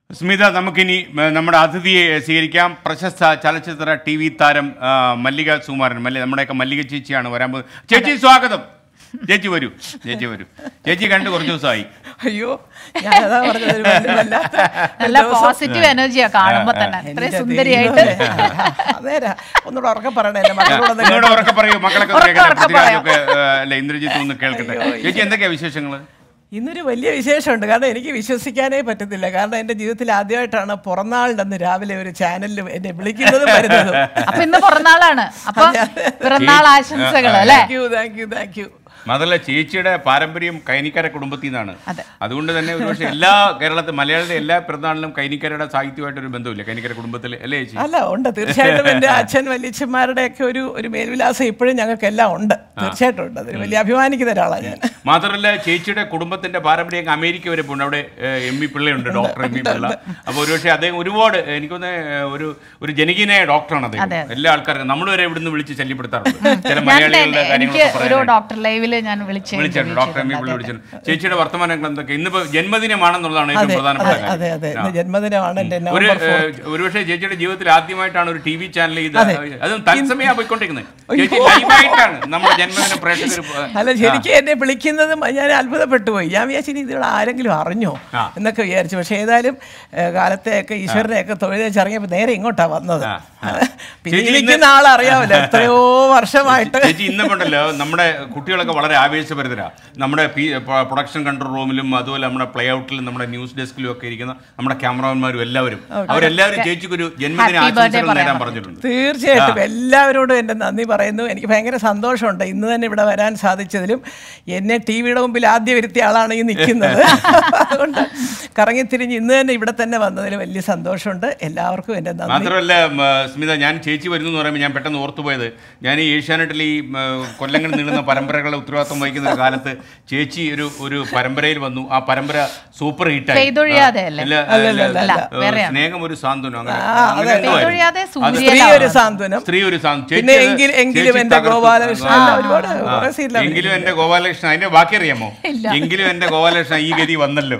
സ്മിത നമുക്കിനി ഏ, നമ്മുടെ അതിഥിയെ സ്വീകരിക്കാം പ്രശസ്ത ചലച്ചിത്ര ടി വി താരം ആ, മല്ലിക സുകുമാരൻ മല്ലി നമ്മുടെയൊക്കെ മല്ലിക ചേച്ചിയാണ് വരാൻ പോകുന്നത് ചേച്ചി സ്വാഗതം ചേച്ചി വരൂ ചേച്ചി വരൂ ചേച്ചി കണ്ട് കുറച്ച് ദിവസമായി അയ്യോ ഞാനതാ പറഞ്ഞത് ഒരു വലിയ വല്ലാത്ത നല്ല ദിവസം. പോസിറ്റീവ് എനർജിയാ കാണുമ്പോ തന്നെ എൻ്റെ ഇത്രയും സുന്ദരിയായിട്ട് ദൈവമേ. അതേരാ ഒന്നുകൂടെ ഉറക്കെ പറയണേ എന്റെ മക്കളോടൊന്ന് നിങ്ങളുടെ ഉറക്കെ പറയൂ മക്കളൊക്കെ ഉറക്കെ കേൾക്കട്ടെ ഉറക്കെ പൃഥ്വിരാജൊക്കെ ഏ, അല്ല ഇന്ദ്രജിത്ത് ഒന്ന് കേൾക്കട്ടെ ചേച്ചി എന്തൊക്കെയാ വിശേഷങ്ങൾ ഇന്നൊരു വലിയ വിശേഷമുണ്ട് കാരണം എനിക്ക് വിശ്വസിക്കാനേ പറ്റത്തില്ല കാരണം എൻ്റെ ജീവിതത്തിൽ ആദ്യമായിട്ടാണ് പിറന്നാളിൻ്റെ അന്ന് രാവിലെ ഒരു ചാനലിൽ എന്നെ വിളിക്കുന്നതും വരുന്നതും അപ്പൊ ഇന്ന് പിറന്നാളാണ് അപ്പൊ പിറന്നാൾ ആശംസകൾ അല്ലെ thank you thank you thank you മാത്രമല്ല ചേച്ചിയുടെ പാരമ്പര്യം കൈനിക്കര കുടുംബത്തിൽ നിന്നാണ് അതെ. അതുകൊണ്ട് തന്നെ ഒരുപക്ഷെ എല്ലാ കേരളത്തിൽ മലയാളിയുടെ എല്ലാ പിറന്നാളിലും കൈനിക്കരയുടെ സാഹിത്യമായിട്ടൊരു ബന്ധമില്ല കൈനിക്കര കുടുംബത്തിൽ അല്ലേ ചേച്ചി അല്ല ഉണ്ട് തീർച്ചയായിട്ടും എൻ്റെ അച്ഛൻ വല്യച്ഛന്മാരുടെ ഒക്കെ ഒരു ഒരു മേൽവിലാസം ഇപ്പോഴും ഞങ്ങൾക്ക് എല്ലാം ഉണ്ട് തീർച്ചയായിട്ടും ഉണ്ട് അതിൽ വലിയ അഭിമാനിക്കുന്ന ഒരാളാണ് ഞാൻ മാത്രമല്ല ചേച്ചിയുടെ കുടുംബത്തിന്റെ പാരമ്പര്യം അങ്ങ് അമേരിക്ക വരെ പോകുന്നുണ്ട് അവിടെ ഏഹ്, എം വി പിള്ളയുണ്ട് ഡോക്ടർ എം വി പിള്ള അപ്പോൾ ഒരുപക്ഷെ അദ്ദേഹം ഒരുപാട് എനിക്കൊന്ന് ഒരു ഒരു ജനകീയനായ ഡോക്ടറാണ് അദ്ദേഹം അതെ. എല്ലാ ആൾക്കാർക്കും നമ്മൾ വരെ ഇവിടുന്ന് വിളിച്ച് ശല്യപ്പെടുത്താറുണ്ട് ചില ഞാൻ മലയാളികളുടെ തന്നെ- എനിക്ക് കാര്യങ്ങളൊക്കെ ഒരു പറയാനായിട്ട് ഡോക്ടർ ലൈവില് ഞാൻ വിളിച്ച് വിളിച്ചിട്ടുണ്ട് ഡോക്ടർ എം വി പിള്ള interview വിളിച്ചിട്ടുണ്ട് ചേച്ചിയുടെ വർത്തമാനങ്ങൾ എന്തൊക്കെ ഇന്നിപ്പോ ജന്മദിനമാണെന്നുള്ളതാണ് ഏറ്റവും അതെ പ്രധാനപ്പെട്ട അതെ അതെ കാര്യം അതെ ആ. ഇന്ന് ജന്മദിനമാണ് എൻ്റെ ഒരു നവംബർ ഫോർ ഏഹ്, ഒരുപക്ഷെ ചേച്ചിയുടെ ജീവിതത്തിൽ ആദ്യമായിട്ടാണ് ഒരു ടി വി ചാനൽ ഇത് അതും തത്സമയാ പോയിക്കൊണ്ടിരിക്കുന്നത് ചേച്ചി ലൈവായിട്ടാണ് നമ്മുടെ ജന്മദിന പ്രേക്ഷകർ അല്ല ശരിക്കും എന്നെ വിളിക്കുന്നതും ഞാൻ അത്ഭുതപ്പെട്ടു പോയി ഞാൻ വിചാരിച്ചു ഇനി ഇതിവിടെ ആരെങ്കിലും അറിഞ്ഞോ ആ. എന്നൊക്കെ വിചാരിച്ചു പക്ഷേ ഏതായാലും ഏഹ്, കാലത്തെയൊക്കെ ഈശ്വരനെയൊക്കെ തൊഴിലേച്ചിറങ്ങിയപ്പോൾ നേരെ ഇങ്ങോട്ടാ വന്നത് ആ, ആ. പിന്നെ ചേച്ചി ഈ ഇന്ന് നിൽക്കുന്ന ആളറിയാമല്ലോ എത്രയോ വർഷമായിട്ട് ചേച്ചി ഇന്നപ്പോണ്ടല്ലോ നമ്മുടെ കുട്ടികളൊക്കെ വളരെ ആവേശഭരിതരാ നമ്മുടെ പി- പ- പ്രൊഡക്ഷൻ കൺട്രോൾ റൂമിലും അതുപോലെ നമ്മുടെ പ്ലേ ഔട്ടിലും നമ്മുടെ ന്യൂസ് ഡെസ്കിലും ഒക്കെ ഇരിക്കുന്ന നമ്മുടെ ക്യാമറമാന്മാരും എല്ലാവരും അവരെല്ലാവരും ചേച്ചിക്ക് ഒരു ജന്മദിന Happy birthday ആശംസകൾ പറയാൻ നേരാൻ പറഞ്ഞിട്ടുണ്ട് തീർച്ചയായിട്ടും എല്ലാവരോടും എൻ്റെ നന്ദി പറയുന്നു എനിക്ക് ഭയങ്കര സന്തോഷമുണ്ട് ഇന്ന് തന്നെ ഇവിടെ വരാൻ സാധിച്ചതിലും എന്നെ ടി വിയുടെ മുമ്പിൽ ആദ്യം വരുത്തിയ ആളാണ് ഈ നിൽക്കുന്നത് അതുകൊണ്ട് കറങ്ങിത്തിരിഞ്ഞ് ഇന്ന് തന്നെ ഇവിടെ തന്നെ വന്നതിൽ വലിയ സന്തോഷമുണ്ട് എല്ലാവർക്കും എൻ്റെ നന്ദി മാത്രമല്ല ഉം, ആ, സ്മിത ഞാൻ ചേച്ചി വരുന്നു എന്ന് പറയുമ്പോൾ ഞാൻ പെട്ടെന്ന് ഓർത്തുപോയത് ഞാൻ ഈ ഏഷ്യാനെറ്റിൽ ഈ ഉം, കൊല്ലങ്ങൾ നീളുന്ന പരമ്പരകളുടെ ഉത്തരവാദിത്വം വഹിക്കുന്ന ഒരു കാലത്ത് ചേച്ചി ഒരു ഒരു പരമ്പരയിൽ വന്നു ആ പരമ്പര സൂപ്പർ ഹിറ്റായി പെയ്തൊഴിയാതെ അല്ലേ? അല്ല, അല്ല, അല്ല, അല്ല, അല്ല. അല്ല, വേറെയാണ്. സ്നേഹം ഒരു സാന്ത്വനം അങ്ങനെ ആ, അങ്ങനെ അതെ. എന്തോ ആയിരുന്നു. പെയ്തൊഴിയാതെ അത് സൂര്യൻ സ്ത്രീ ഒരു സാന്ത്വനം സ്ത്രീ ഒരു സാന്ത്വനം ചേച്ചി പിന്നെ അത് എങ്കിൽ എങ്കിലും ചേച്ചി എൻ്റെ തകർത്തു. ഗോപാലകൃഷ്ണൻ ആ. എല്ലാം ഒരുപാട് ആ. കുറേ സീരിയലാണ് എങ്കിലും എന്റെ ഗോപാലകൃഷ്ണൻ അതിന്റെ ബാക്കി അറിയാമോ ഇല്ല. എങ്കിലും എന്റെ ഗോപാലകൃഷ്ണൻ ഈ ഗതി വന്നല്ലോ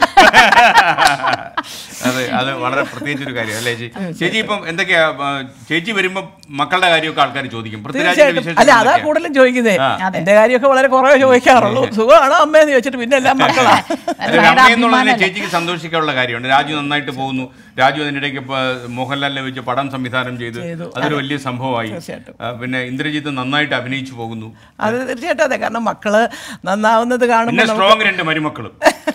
അതെ അത് വളരെ പ്രത്യേകിച്ച് ഒരു കാര്യം അല്ലേ ചേച്ചി ചേച്ചി ഇപ്പം എന്തൊക്കെയാ ആ, ചേച്ചി വരുമ്പോ മക്കളുടെ കാര്യമൊക്കെ ആൾക്കാർ ചോദിക്കും പൃഥ്വിരാജിന്റെ തീർച്ചയായിട്ടും വിശേഷം അല്ല അതാ എന്തൊക്കെയാ? കൂടുതലും ചോദിക്കുന്നേ ആ. എന്റെ കാര്യമൊക്കെ വളരെ കുറവേ ചോദിക്കാറുള്ളൂ സുഖമാണോ അമ്മയെന്ന് ചോദിച്ചിട്ട് പിന്നെ എല്ലാം മക്കളാ ഒരു ഭയങ്കര അമ്മയെന്നുള്ളതിന് അഭിമാനമല്ലേ? ചേച്ചിക്ക് സന്തോഷിക്കാനുള്ള കാര്യമുണ്ട് രാജു നന്നായിട്ട് പോകുന്നു രാജു അതിനിടയ്ക്ക് ഇപ്പൊ മോഹൻലാലിനെ വെച്ച് പടം സംവിധാനം ചെയ്ത് ചെയ്തു. അതൊരു വലിയ സംഭവമായി തീർച്ചയായിട്ടും. ആ, പിന്നെ ഇന്ദ്രജിത്ത് നന്നായിട്ട് അഭിനയിച്ചു പോകുന്നു അത് തീർച്ചയായിട്ടും അതെ കാരണം മക്കള് നന്നാവുന്നത് പിന്നെ കാണുമ്പോൾ സ്ട്രോങ് രണ്ട് മരുമക്കളും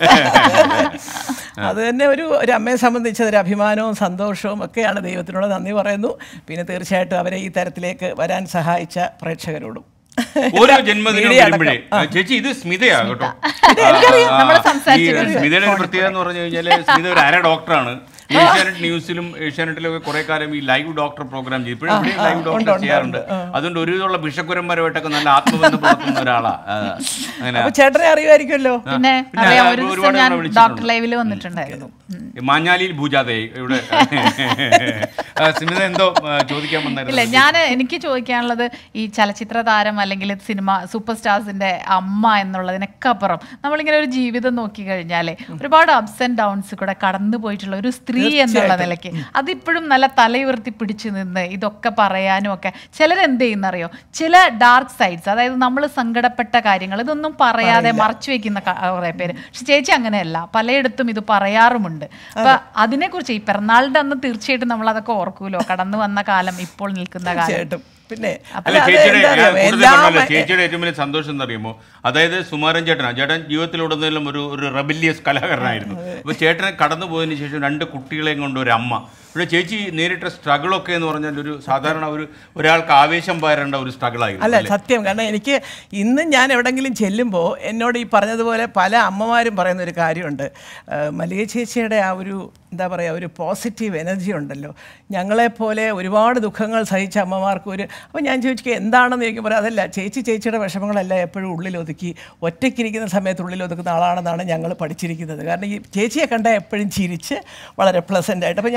അത് തന്നെ ഒരു ഒരു അമ്മയെ സംബന്ധിച്ച് ഒരു അഭിമാനവും സന്തോഷവും ഒക്കെയാണ് ദൈവത്തിനോട് നന്ദി പറയുന്നു പിന്നെ തീർച്ചയായിട്ടും അവരെ ഈ തരത്തിലേക്ക് വരാൻ സഹായിച്ച പ്രേക്ഷകരോടും ഓരോ ജന്മദിനം മീഡിയ വരുമ്പോഴേ അടക്കം. ചേച്ചി ഇത് സ്മിതയാ കേട്ടോ എനിക്കറിയാം. ആ, നമ്മള് ഈ സംസാരിച്ചിട്ടുണ്ട്. സ്മിതയുടെ ഒരു പ്രത്യേകത എന്ന് പറഞ്ഞു കഴിഞ്ഞാല് സ്മിത ഒരു അര ഡോക്ടറാണ് ഏഷ്യാനെറ്റ് ന്യൂസിലും ഏഷ്യാനെറ്റിലൊക്കെ കുറെ കാലം ഈ ലൈവ് ഡോക്ടർ പ്രോഗ്രാം ചെയ്തു ഇപ്പോഴും ഇവിടെയും ലൈവ് ഡോക്ടർ ചെയ്യാറുണ്ട് അതുകൊണ്ട് ഒരുവിധമുള്ള ബിഷക്കുരന്മാരുമായിട്ടൊക്കെ നല്ല ആത്മബന്ധം പുലർത്തുന്ന ഒരാളാ ആ, അങ്ങനെ അപ്പൊ ചേട്ടനെ അറിയുമായിരിക്കുമല്ലോ പിന്നെ പിന്നെ അറിയാം ആ, ഒരു ദിവസം ഒരുപാട് ഞാൻ തവണ വിളിച്ചിട്ടുണ്ട്. ഡോക്ടർ ലൈവില് വന്നിട്ടുണ്ടായിരുന്നു ഉം. മാഞ്ഞാലിയിൽ ഭൂജാതെ ഇവിടെ ആ, സ്മിത എന്തോ ആ, ചോദിക്കാൻ ഇല്ല വന്നായിരുന്നു ഞാൻ എനിക്ക് ചോദിക്കാനുള്ളത് ഈ ചലച്ചിത്ര താരം അല്ലെങ്കിൽ സിനിമ സൂപ്പർ സ്റ്റാർസിന്റെ അമ്മ എന്നുള്ളതിനൊക്കെ അപ്പുറം നമ്മളിങ്ങനെ ഒരു ജീവിതം നോക്കി കഴിഞ്ഞാലേ ഒരുപാട് അപ്സ് ആൻഡ് ഡൗൺസ് കൂടെ കടന്നു പോയിട്ടുള്ള ഒരു സ്ത്രീ എന്നുള്ള നിലയ്ക്ക് അതിപ്പോഴും നല്ല തലയുയർത്തി പിടിച്ചു നിന്ന് ഇതൊക്കെ പറയാനും ഒക്കെ ചിലരെന്ത് ചെയ്യുന്നറിയോ ചില ഡാർക്ക് സൈഡ്സ് അതായത് നമ്മൾ സങ്കടപ്പെട്ട കാര്യങ്ങൾ ഇതൊന്നും പറയാതെ മറച്ചു വെക്കുന്ന ക- കുറെ പേര് പക്ഷെ ചേച്ചി അങ്ങനെയല്ല പലയിടത്തും ഇത് പറയാറുമുണ്ട് അപ്പൊ അതിനെക്കുറിച്ച് ഈ പിറന്നാളിന്റെ അന്ന് തീർച്ചയായിട്ടും നമ്മൾ അതൊക്കെ ഓർക്കൂലോ കടന്നു വന്ന കാലം ഇപ്പോൾ നിൽക്കുന്ന കാലം തീർച്ചയായിട്ടും പിന്നെ അല്ല അല്ല, അത് ചേച്ചിയുടെ എന്താ ഞാൻ അറിയോ, കൂടുതൽ എല്ലാം പറഞ്ഞല്ലോ, ചേച്ചിയുടെ ഏറ്റവും വലിയ സന്തോഷം എന്ന് അറിയുമോ അതായത് സുമാരൻ ചേട്ടനാ ചേട്ടൻ ജീവിതത്തിലുടനീളം ഒരു ഒരു റെബല്യസ് കലാകാരനായിരുന്നു അപ്പൊ ചേട്ടനെ കടന്നു പോയതിനു ശേഷം രണ്ട് കുട്ടികളെയും കൊണ്ട് ഒരു അമ്മ ഇവിടെ ചേച്ചി നേരിട്ട സ്ട്രഗിളൊക്കെ എന്ന് പറഞ്ഞാൽ ഒരു സാധാരണ ഒരു ഒരാൾക്ക് ആവേശം പകരേണ്ട ഒരു സ്ട്രഗിൾ അല്ല ആയിരുന്നു സത്യം കാരണം എനിക്ക് ഇന്നും ഞാൻ എവിടെങ്കിലും ചെല്ലുമ്പോൾ എന്നോട് ഈ പറഞ്ഞതുപോലെ പല അമ്മമാരും പറയുന്ന ഒരു കാര്യമുണ്ട് ആ, മല്ലിക ചേച്ചിയുടെ ആ ഒരു എന്താ പറയുക ഒരു പോസിറ്റീവ് എനർജി ഉണ്ടല്ലോ ഞങ്ങളെപ്പോലെ ഒരുപാട് ദുഃഖങ്ങൾ സഹിച്ച അമ്മമാർക്ക് ഒരു അപ്പോൾ ഞാൻ ചോദിച്ചു എന്താണെന്ന് ചോദിക്കുമ്പോൾ അതല്ല ചേച്ചി ചേച്ചിയുടെ വിഷമങ്ങളെല്ലാം എപ്പോഴും ഉള്ളിലൊതുക്കി ഒറ്റയ്ക്കിരിക്കുന്ന സമയത്ത് ഉള്ളിലൊതുക്കുന്ന ആളാണെന്നാണ് ഞങ്ങൾ പഠിച്ചിരിക്കുന്നത് കാരണം ഈ ചേച്ചിയെ കണ്ടാൽ എപ്പോഴും ചിരിച്ച് വളരെ പ്ലസൻ്റ് ആയിട്ട് അപ്പോൾ ഞാൻ ചോദിക്കും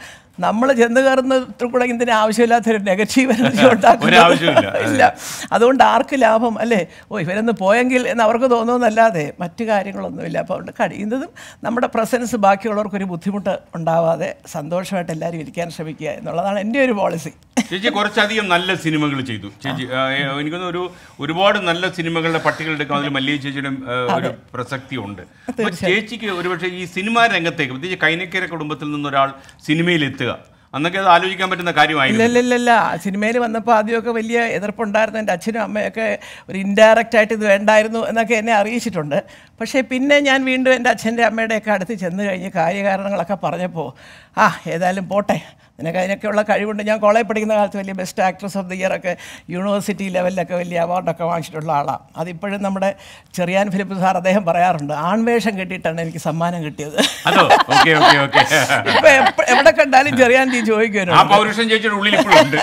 നമ്മൾ ചെന്ന് കയറുന്നതിൽ കൂടെ ഇതിന് ആവശ്യമില്ലാത്തൊരു നെഗറ്റീവ് എനർജി ഒരു ആവശ്യവുമില്ല. ഇല്ല അതുകൊണ്ട് ആർക്ക് ലാഭം അല്ലേ ഓ ഇവരൊന്ന് പോയെങ്കിൽ എന്ന് അവർക്ക് തോന്നുമെന്നല്ലാതെ മറ്റു കാര്യങ്ങളൊന്നുമില്ല അപ്പോൾ അതുകൊണ്ട് കഴിയുന്നതും നമ്മുടെ പ്രസൻസ് ബാക്കിയുള്ളവർക്കൊരു ബുദ്ധിമുട്ട് ഉണ്ടാവാതെ സന്തോഷമായിട്ട് എല്ലാവരും ഇരിക്കാൻ ശ്രമിക്കുക എന്നുള്ളതാണ് എൻ്റെ ഒരു പോളിസി ചേച്ചി കുറച്ചധികം നല്ല സിനിമകൾ ചെയ്തു ചേച്ചി ആ, ഏ, എനിക്കൊന്ന് ഒരു ഒരുപാട് നല്ല സിനിമകളുടെ പട്ടികൾ എടുക്കാം അതിൽ മല്ലിക ചേച്ചിയുടെ ആ, ഒരു പ്രസക്തി ഉണ്ട് അപ്പൊ ചേച്ചിക്ക് ഒരുപക്ഷെ ഈ സിനിമാ രംഗത്തേക്ക് പ്രത്യേകിച്ച് കൈനക്കര കുടുംബത്തിൽ നിന്നൊരാൾ സിനിമയിൽ എത്തുക അന്നൊക്കെ അത് ആലോചിക്കാൻ പറ്റുന്ന കാര്യമായിരുന്നു ഇല്ല ഇല്ല ഇല്ല സിനിമയിൽ വന്നപ്പോൾ ആദ്യമൊക്കെ വലിയ എതിർപ്പുണ്ടായിരുന്നു എൻ്റെ അച്ഛനും അമ്മയൊക്കെ ഒരു ഇൻഡയറക്റ്റ് ആയിട്ട് ഇത് വേണ്ടായിരുന്നു എന്നൊക്കെ എന്നെ അറിയിച്ചിട്ടുണ്ട് പക്ഷേ പിന്നെ ഞാൻ വീണ്ടും എൻ്റെ അച്ഛൻ്റെ അമ്മയുടെയൊക്കെ അടുത്ത് ചെന്ന് കഴിഞ്ഞ് കാര്യകാരണങ്ങളൊക്കെ പറഞ്ഞപ്പോൾ ആ ഏതായാലും പോട്ടെ നിനക്ക് അതിനൊക്കെയുള്ള കഴിവുണ്ട് ഞാൻ കോളേജ് പഠിക്കുന്ന കാലത്ത് വലിയ best actress of the year ഒക്കെ യൂണിവേഴ്സിറ്റി ലെവലിലൊക്കെ വലിയ അവാർഡൊക്കെ വാങ്ങിച്ചിട്ടുള്ള ആളാണ് അതിപ്പോഴും നമ്മുടെ ചെറിയാൻ ഫിലിപ്പ് സാർ അദ്ദേഹം പറയാറുണ്ട് ആൺവേഷം കെട്ടിയിട്ടാണ് എനിക്ക് സമ്മാനം കിട്ടിയത് അതോ ഓക്കെ ഓക്കെ ഓക്കെ ഇപ്പൊ എപ്പ- എവിടെ കണ്ടാലും ചെറിയാൻ ടീ ആ ചോദിക്കുമല്ലോ പൗരുഷൻ ചേച്ചിയുടെ ഉള്ളിൽ ഇപ്പോഴും ഉണ്ട്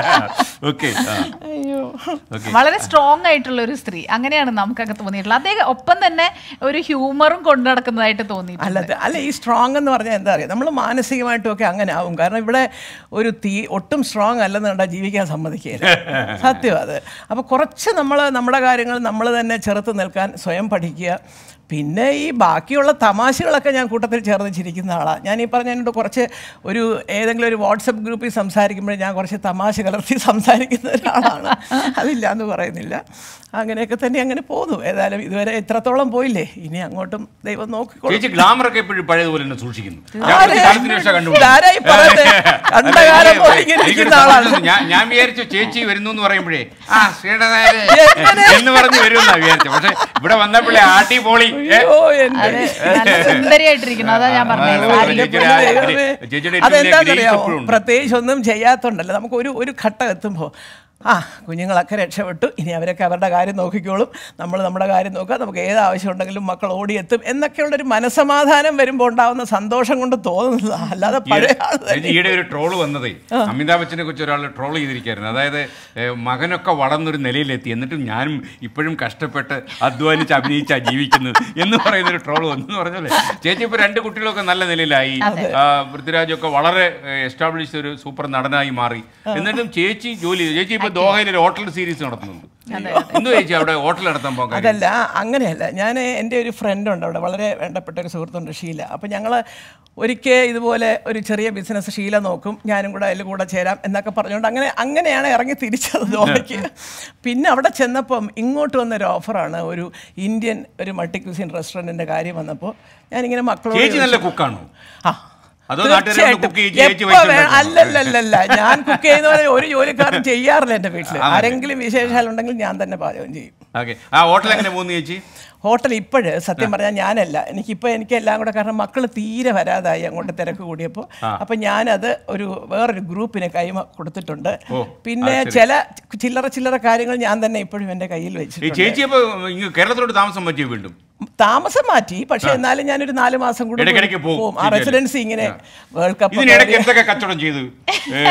ഓക്കെ അയ്യോ വളരെ സ്ട്രോങ് ആയിട്ടുള്ള ഒരു സ്ത്രീ അങ്ങനെയാണ് നമുക്കൊക്കെ തോന്നിയിട്ടുള്ളത് അദ്ദേഹം ഒപ്പം തന്നെ ഒരു ഹ്യൂമറും കൊണ്ടു നടക്കുന്നതായിട്ട് തോന്നിയിട്ടുണ്ട് അല്ല അത് അല്ല ഈ സ്ട്രോങ് എന്ന് പറഞ്ഞാൽ എന്താ അറിയാം നമ്മൾ മാനസികമായിട്ടും ഒക്കെ അങ്ങനെ ആവും കാരണം ഇവിടെ ഒരു തീ ഒട്ടും സ്ട്രോങ് അല്ലെന്ന് കണ്ടാൽ ജീവിക്കാൻ സമ്മതിക്കുകയില്ല സത്യം അത് അപ്പോൾ കുറച്ച് നമ്മൾ നമ്മുടെ കാര്യങ്ങൾ നമ്മൾ തന്നെ ചെറുത്ത് നിൽക്കാൻ സ്വയം പഠിക്കുക പിന്നെ ഈ ബാക്കിയുള്ള തമാശകളൊക്കെ ഞാൻ കൂട്ടത്തിൽ ചേർന്ന് ചിരിക്കുന്ന ആളാണ് ഞാൻ ഈ പറഞ്ഞതിനോട് കുറച്ച് ഒരു ഏതെങ്കിലും ഒരു വാട്സപ്പ് ഗ്രൂപ്പിൽ സംസാരിക്കുമ്പോൾ ഞാൻ കുറച്ച് തമാശ കലർത്തി സംസാരിക്കുന്ന ഒരാളാണ് അതില്ല എന്ന് പറയുന്നില്ല അങ്ങനെയൊക്കെ തന്നെ അങ്ങനെ പോകുന്നു ഏതായാലും ഇതുവരെ ഇത്രത്തോളം പോയില്ലേ ഇനി അങ്ങോട്ടും ദൈവം നോക്കിക്കോളും ചേച്ചി ഗ്ലാമർ ഒക്കെ എപ്പോഴും പഴയതുപോലെ തന്നെ സൂക്ഷിക്കുന്നു ഞാൻ ആരെ? കുറച്ച് കാലത്തിന് ശേഷം കണ്ടുപിടിച്ചു. ഇതാരാ ഈ പറയുന്നത്? കണ്ട അല്ല, കാലം എനിക്ക് പോലെ ഇങ്ങനെ എനിക്കൊരു ഇരിക്കുന്ന ആളാണ്. സന്തോഷം. ഞാൻ- ഞാൻ വിചാരിച്ചു ചേച്ചി വരുന്നു എന്ന് പറയുമ്പോഴേ ആ ശ്രീധരനായരെ എങ്ങനെ? എന്ന് പറഞ്ഞ് വരുമെന്നാ വിചാരിച്ചു പക്ഷെ ഇവിടെ വന്നപ്പോഴേ ആട്ടി പോളി ഏ? അയ്യോ, എൻ്റെ അതെ നല്ല സുന്ദരിയായിട്ടിരിക്കുന്നു അതാ ഞാൻ പറഞ്ഞത് ആ, സാരി ചേച്ചിയുടെ ആ ദൈവമേ. ഗ്രേ- ചേച്ചിയുടെ ഏറ്റവും വലിയ അതെന്താണെന്നറിയാമോ ഗ്രേസ് ഇപ്പോഴും ഉണ്ട്. പ്രത്യേകിച്ച് ഒന്നും ചെയ്യാത്തോണ്ടല്ലോ നമുക്ക് ഒരു ഒരു ഘട്ടം എത്തുമ്പോൾ ആ കുഞ്ഞുങ്ങളൊക്കെ രക്ഷപ്പെട്ടു ഇനി അവരൊക്കെ അവരുടെ കാര്യം നോക്കിക്കോളും നമ്മൾ നമ്മുടെ കാര്യം നോക്കുക നമുക്ക് ഏത് ആവശ്യം ഉണ്ടെങ്കിലും മക്കൾ ഓടിയെത്തും എന്നൊക്കെയുള്ളൊരു മനസമാധാനം വരുമ്പോൾ ഉണ്ടാവുന്ന സന്തോഷം കൊണ്ട് തോന്നുന്നതാണ് അല്ലാതെ പഴയ ആൾ ചേച്ചി, ഈയിടെ ഒരു ട്രോള് വന്നതേ അമിതാഭ് ബച്ചനെ കുറിച്ച് ഒരാൾ ട്രോൾ ചെയ്തിരിക്കായിരുന്നു അതായത് ഏ, മകനൊക്കെ വളർന്നൊരു നിലയിലെത്തി എന്നിട്ടും ഞാനും ഇപ്പോഴും കഷ്ടപ്പെട്ട് അധ്വാനിച്ച് അഭിനയിച്ചാ ജീവിക്കുന്നത് എന്ന് പറയുന്ന ഒരു ട്രോൾ വന്നു പറഞ്ഞല്ലേ ചേച്ചി ഇപ്പൊ രണ്ട് കുട്ടികളൊക്കെ നല്ല നിലയിലായി ആ, പൃഥ്വിരാജൊക്കെ വളരെ എസ്റ്റാബ്ലിഷ് ഒരു സൂപ്പർ നടനായി മാറി എന്നിട്ടും ചേച്ചി ജോലി ചെയ്തു. ചേച്ചി ഇപ്പൊ ദോഹയിൽ ഒരു ഹോട്ടൽ സീരീസ് നടത്തുന്നുണ്ട് എന്തോ ചേച്ചി അവിടെ ഹോട്ടൽ നടത്താൻ പോകാൻ കാര്യം? അതല്ല അങ്ങനെയല്ല ഞാൻ എൻ്റെ ഒരു ഫ്രണ്ട് ഉണ്ട് അവിടെ വളരെ വേണ്ടപ്പെട്ട ഒരു സുഹൃത്തുണ്ട് ഷീല അപ്പം ഞങ്ങൾ ഒരിക്കൽ ഇതുപോലെ ഒരു ചെറിയ ബിസിനസ് ഷീല നോക്കും ഞാനും കൂടെ അതിൽ കൂടെ ചേരാം എന്നൊക്കെ പറഞ്ഞുകൊണ്ട് അങ്ങനെ അങ്ങനെയാണ് ഇറങ്ങി തിരിച്ചത് ദോഹയ്ക്ക് പിന്നെ അവിടെ ചെന്നപ്പം ഇങ്ങോട്ട് വന്നൊരു ഓഫറാണ് ഒരു ഇന്ത്യൻ ഒരു മൾട്ടി ക്യൂസിൻ റെസ്റ്റോറൻറ്റിൻ്റെ കാര്യം വന്നപ്പോൾ ഞാനിങ്ങനെ മക്കളോട് ചേച്ചി നല്ല ചോദിച്ചു. കുക്കാണോ ആ അതോ നാട്ടുകാരെ തീർച്ചയായിട്ടും. cook ചെയ്ത് ചേച്ചി എപ്പോ വെച്ചുണ്ടാക്കും? വേ- അല്ലല്ലല്ലല്ല ഞാൻ കുക്ക് ചെയ്യുന്ന പോലെ ഒരു ജോലിക്കാരൻ ചെയ്യാറില്ല എൻ്റെ വീട്ടിൽ ആരെങ്കിലും വിശേഷാലുണ്ടെങ്കിൽ ഞാൻ തന്നെ പാചകം ചെയ്യും ഓക്കെ ആ ഹോട്ടൽ എങ്ങനെ പോകുന്നു ചേച്ചി ഹോട്ടൽ ഇപ്പോഴ് സത്യം പറഞ്ഞാൽ ഞാനല്ല എനിക്കിപ്പോൾ എനിക്ക് എല്ലാം കൂടെ കാരണം മക്കൾ തീരെ വരാതായി അങ്ങോട്ട് തിരക്ക് കൂടിയപ്പോൾ അപ്പം ഞാനത് ഒരു വേറൊരു ഗ്രൂപ്പിന് കൈമ കൊടുത്തിട്ടുണ്ട് പിന്നെ ചില ചില്ലറ ചില്ലറ കാര്യങ്ങൾ ഞാൻ തന്നെ ഇപ്പോഴും എൻ്റെ കയ്യിൽ ഈ വെച്ചിട്ടുണ്ട് ചേച്ചി അപ്പൊ ഇങ്ങ് കേരളത്തിലോട്ട് താമസം പറ്റിയോ വീണ്ടും താമസം മാറ്റി പക്ഷെ എന്നാലും ഞാനൊരു നാല് മാസം കൂടി ഇടയ്ക്കിടയ്ക്ക് പോകും. പോകും ആ റെസിഡൻസി ഇങ്ങനെ വേൾഡ് കപ്പ് ഇതിനിടയ്ക്ക് എന്തൊക്കെ കച്ചവടം ചെയ്തു ഏ,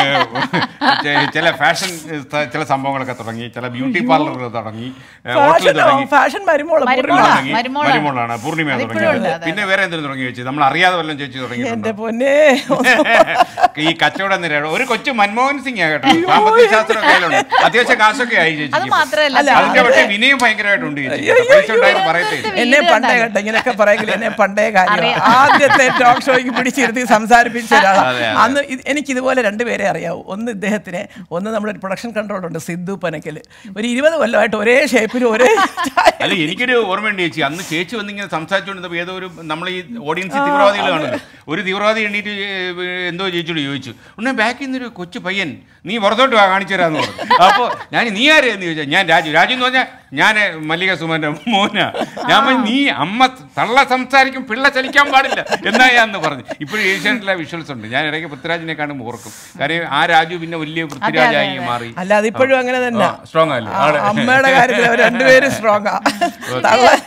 ചെ- ചില ഫാഷൻ സ്ഥ- ചില സംഭവങ്ങളൊക്കെ തുടങ്ങി ചില ബ്യൂട്ടി പാർലറുകൾ തുടങ്ങി ഏ, ഹോട്ടൽ തുടങ്ങി ഫാഷൻ മരുമോള് മരുമോളാ. പൂർണ്ണിമ. തുടങ്ങി മരുമോളാണ്. മരുമോളാണ് പൂർണിമ അതിപ്പോഴും തുടങ്ങി ഉണ്ട്, അതെ. പിന്നെ വേറെ എന്തെങ്കിലും തുടങ്ങി വെച്ചു നമ്മൾ അറിയാതെ വല്ലതും ചേച്ചി തുടങ്ങിയിട്ടുണ്ട് എന്റെ പൊന്നേ ഈ കച്ചവട നിരയുടെ ഒരു കൊച്ചു മൻമോഹൻ സിംഗ് കേട്ടോ സാമ്പത്തിക ശാസ്ത്രം കയ്യിലുണ്ട് അത്യാവശ്യം കാശൊക്കെ ആയി അത് ചേച്ചി മാത്രല്ല അല്ല, അതിന്റെ പക്ഷേ വിനയം ഭയങ്കരമായിട്ടുണ്ട് ചേച്ചി അയ്യോ, പൈസ ഉണ്ടായിരുന്നു പറയട്ടെ എന്നെ പണ്ടേ കേട്ടോ ഇങ്ങനെയൊക്കെ പറയെങ്കിൽ എന്നെ പണ്ടേ കാര്യം ആദ്യത്തെ ടോക്ക് ഷോയ്ക്ക് പിടിച്ചിരുത്തി സംസാരിപ്പിച്ച ഒരാളാണ് അതെ, അതെ. അന്ന് ഇത് എനിക്ക് ഇതുപോലെ രണ്ടുപേരെ അറിയാവൂ ഒന്ന് ഇദ്ദേഹത്തിനെ ഒന്ന് നമ്മുടെ ഒരു പ്രൊഡക്ഷൻ കൺട്രോൾ ഉണ്ട് സിദ്ധു പനക്കൽ ഒരു ഇരുപത് കൊല്ലമായിട്ട് ഒരേ ഷേപ്പിൽ ഒരേ അല്ല എനിക്കൊരു ഓർമ്മയുണ്ട് ചേച്ചി അന്ന് ചേച്ചി വന്നിങ്ങനെ സംസാരിച്ചുകൊണ്ടിരുന്നപ്പോൾ ഏതോ ഒരു നമ്മൾ ഈ ഓഡിയൻസ് തീവ്രവാദികൾ കാണുന്നത് ഒരു തീവ്രവാദി എണ്ണീറ്റ് ഏ, എന്തോ ചേച്ചിയോട് ചോദിച്ചു ഉടനെ ബാക്കിൽ നിന്നൊരു കൊച്ചു പയ്യൻ നീ പുറത്തോട്ട് വാ കാണിച്ചു തരാന്ന് പറഞ്ഞു അപ്പോൾ ഞാൻ നീ ആര് എന്ന് ചോദിച്ചാൽ ഞാൻ രാജു രാജു എന്ന് പറഞ്ഞാൽ ഞാൻ മല്ലിക സുമന്റെ മോന ഞാൻ പറഞ്ഞു, നീ അമ്മ തള്ള സംസാരിക്കും പിള്ള ചലിക്കാൻ പാടില്ല എന്നാ ഞാൻ എന്ന് പറഞ്ഞു ഇപ്പോഴും ഏഷ്യാനെറ്റിലെ വിഷ്വൽസ് ഉണ്ട് ഞാൻ ഇടയ്ക്ക് പൃഥ്വിരാജിനെ കാണും ഓർക്കും കാര്യം ആ രാജു പിന്നെ വലിയ പൃഥ്വിരാജായി മാറി അല്ല അതിപ്പോഴും അങ്ങനെ തന്നെ സ്ട്രോങ് അല്ലേ ആ, അമ്മയുടെ കാര്യത്തിൽ അവർ രണ്ടുപേരും സ്ട്രോങ്ങാ തള്ള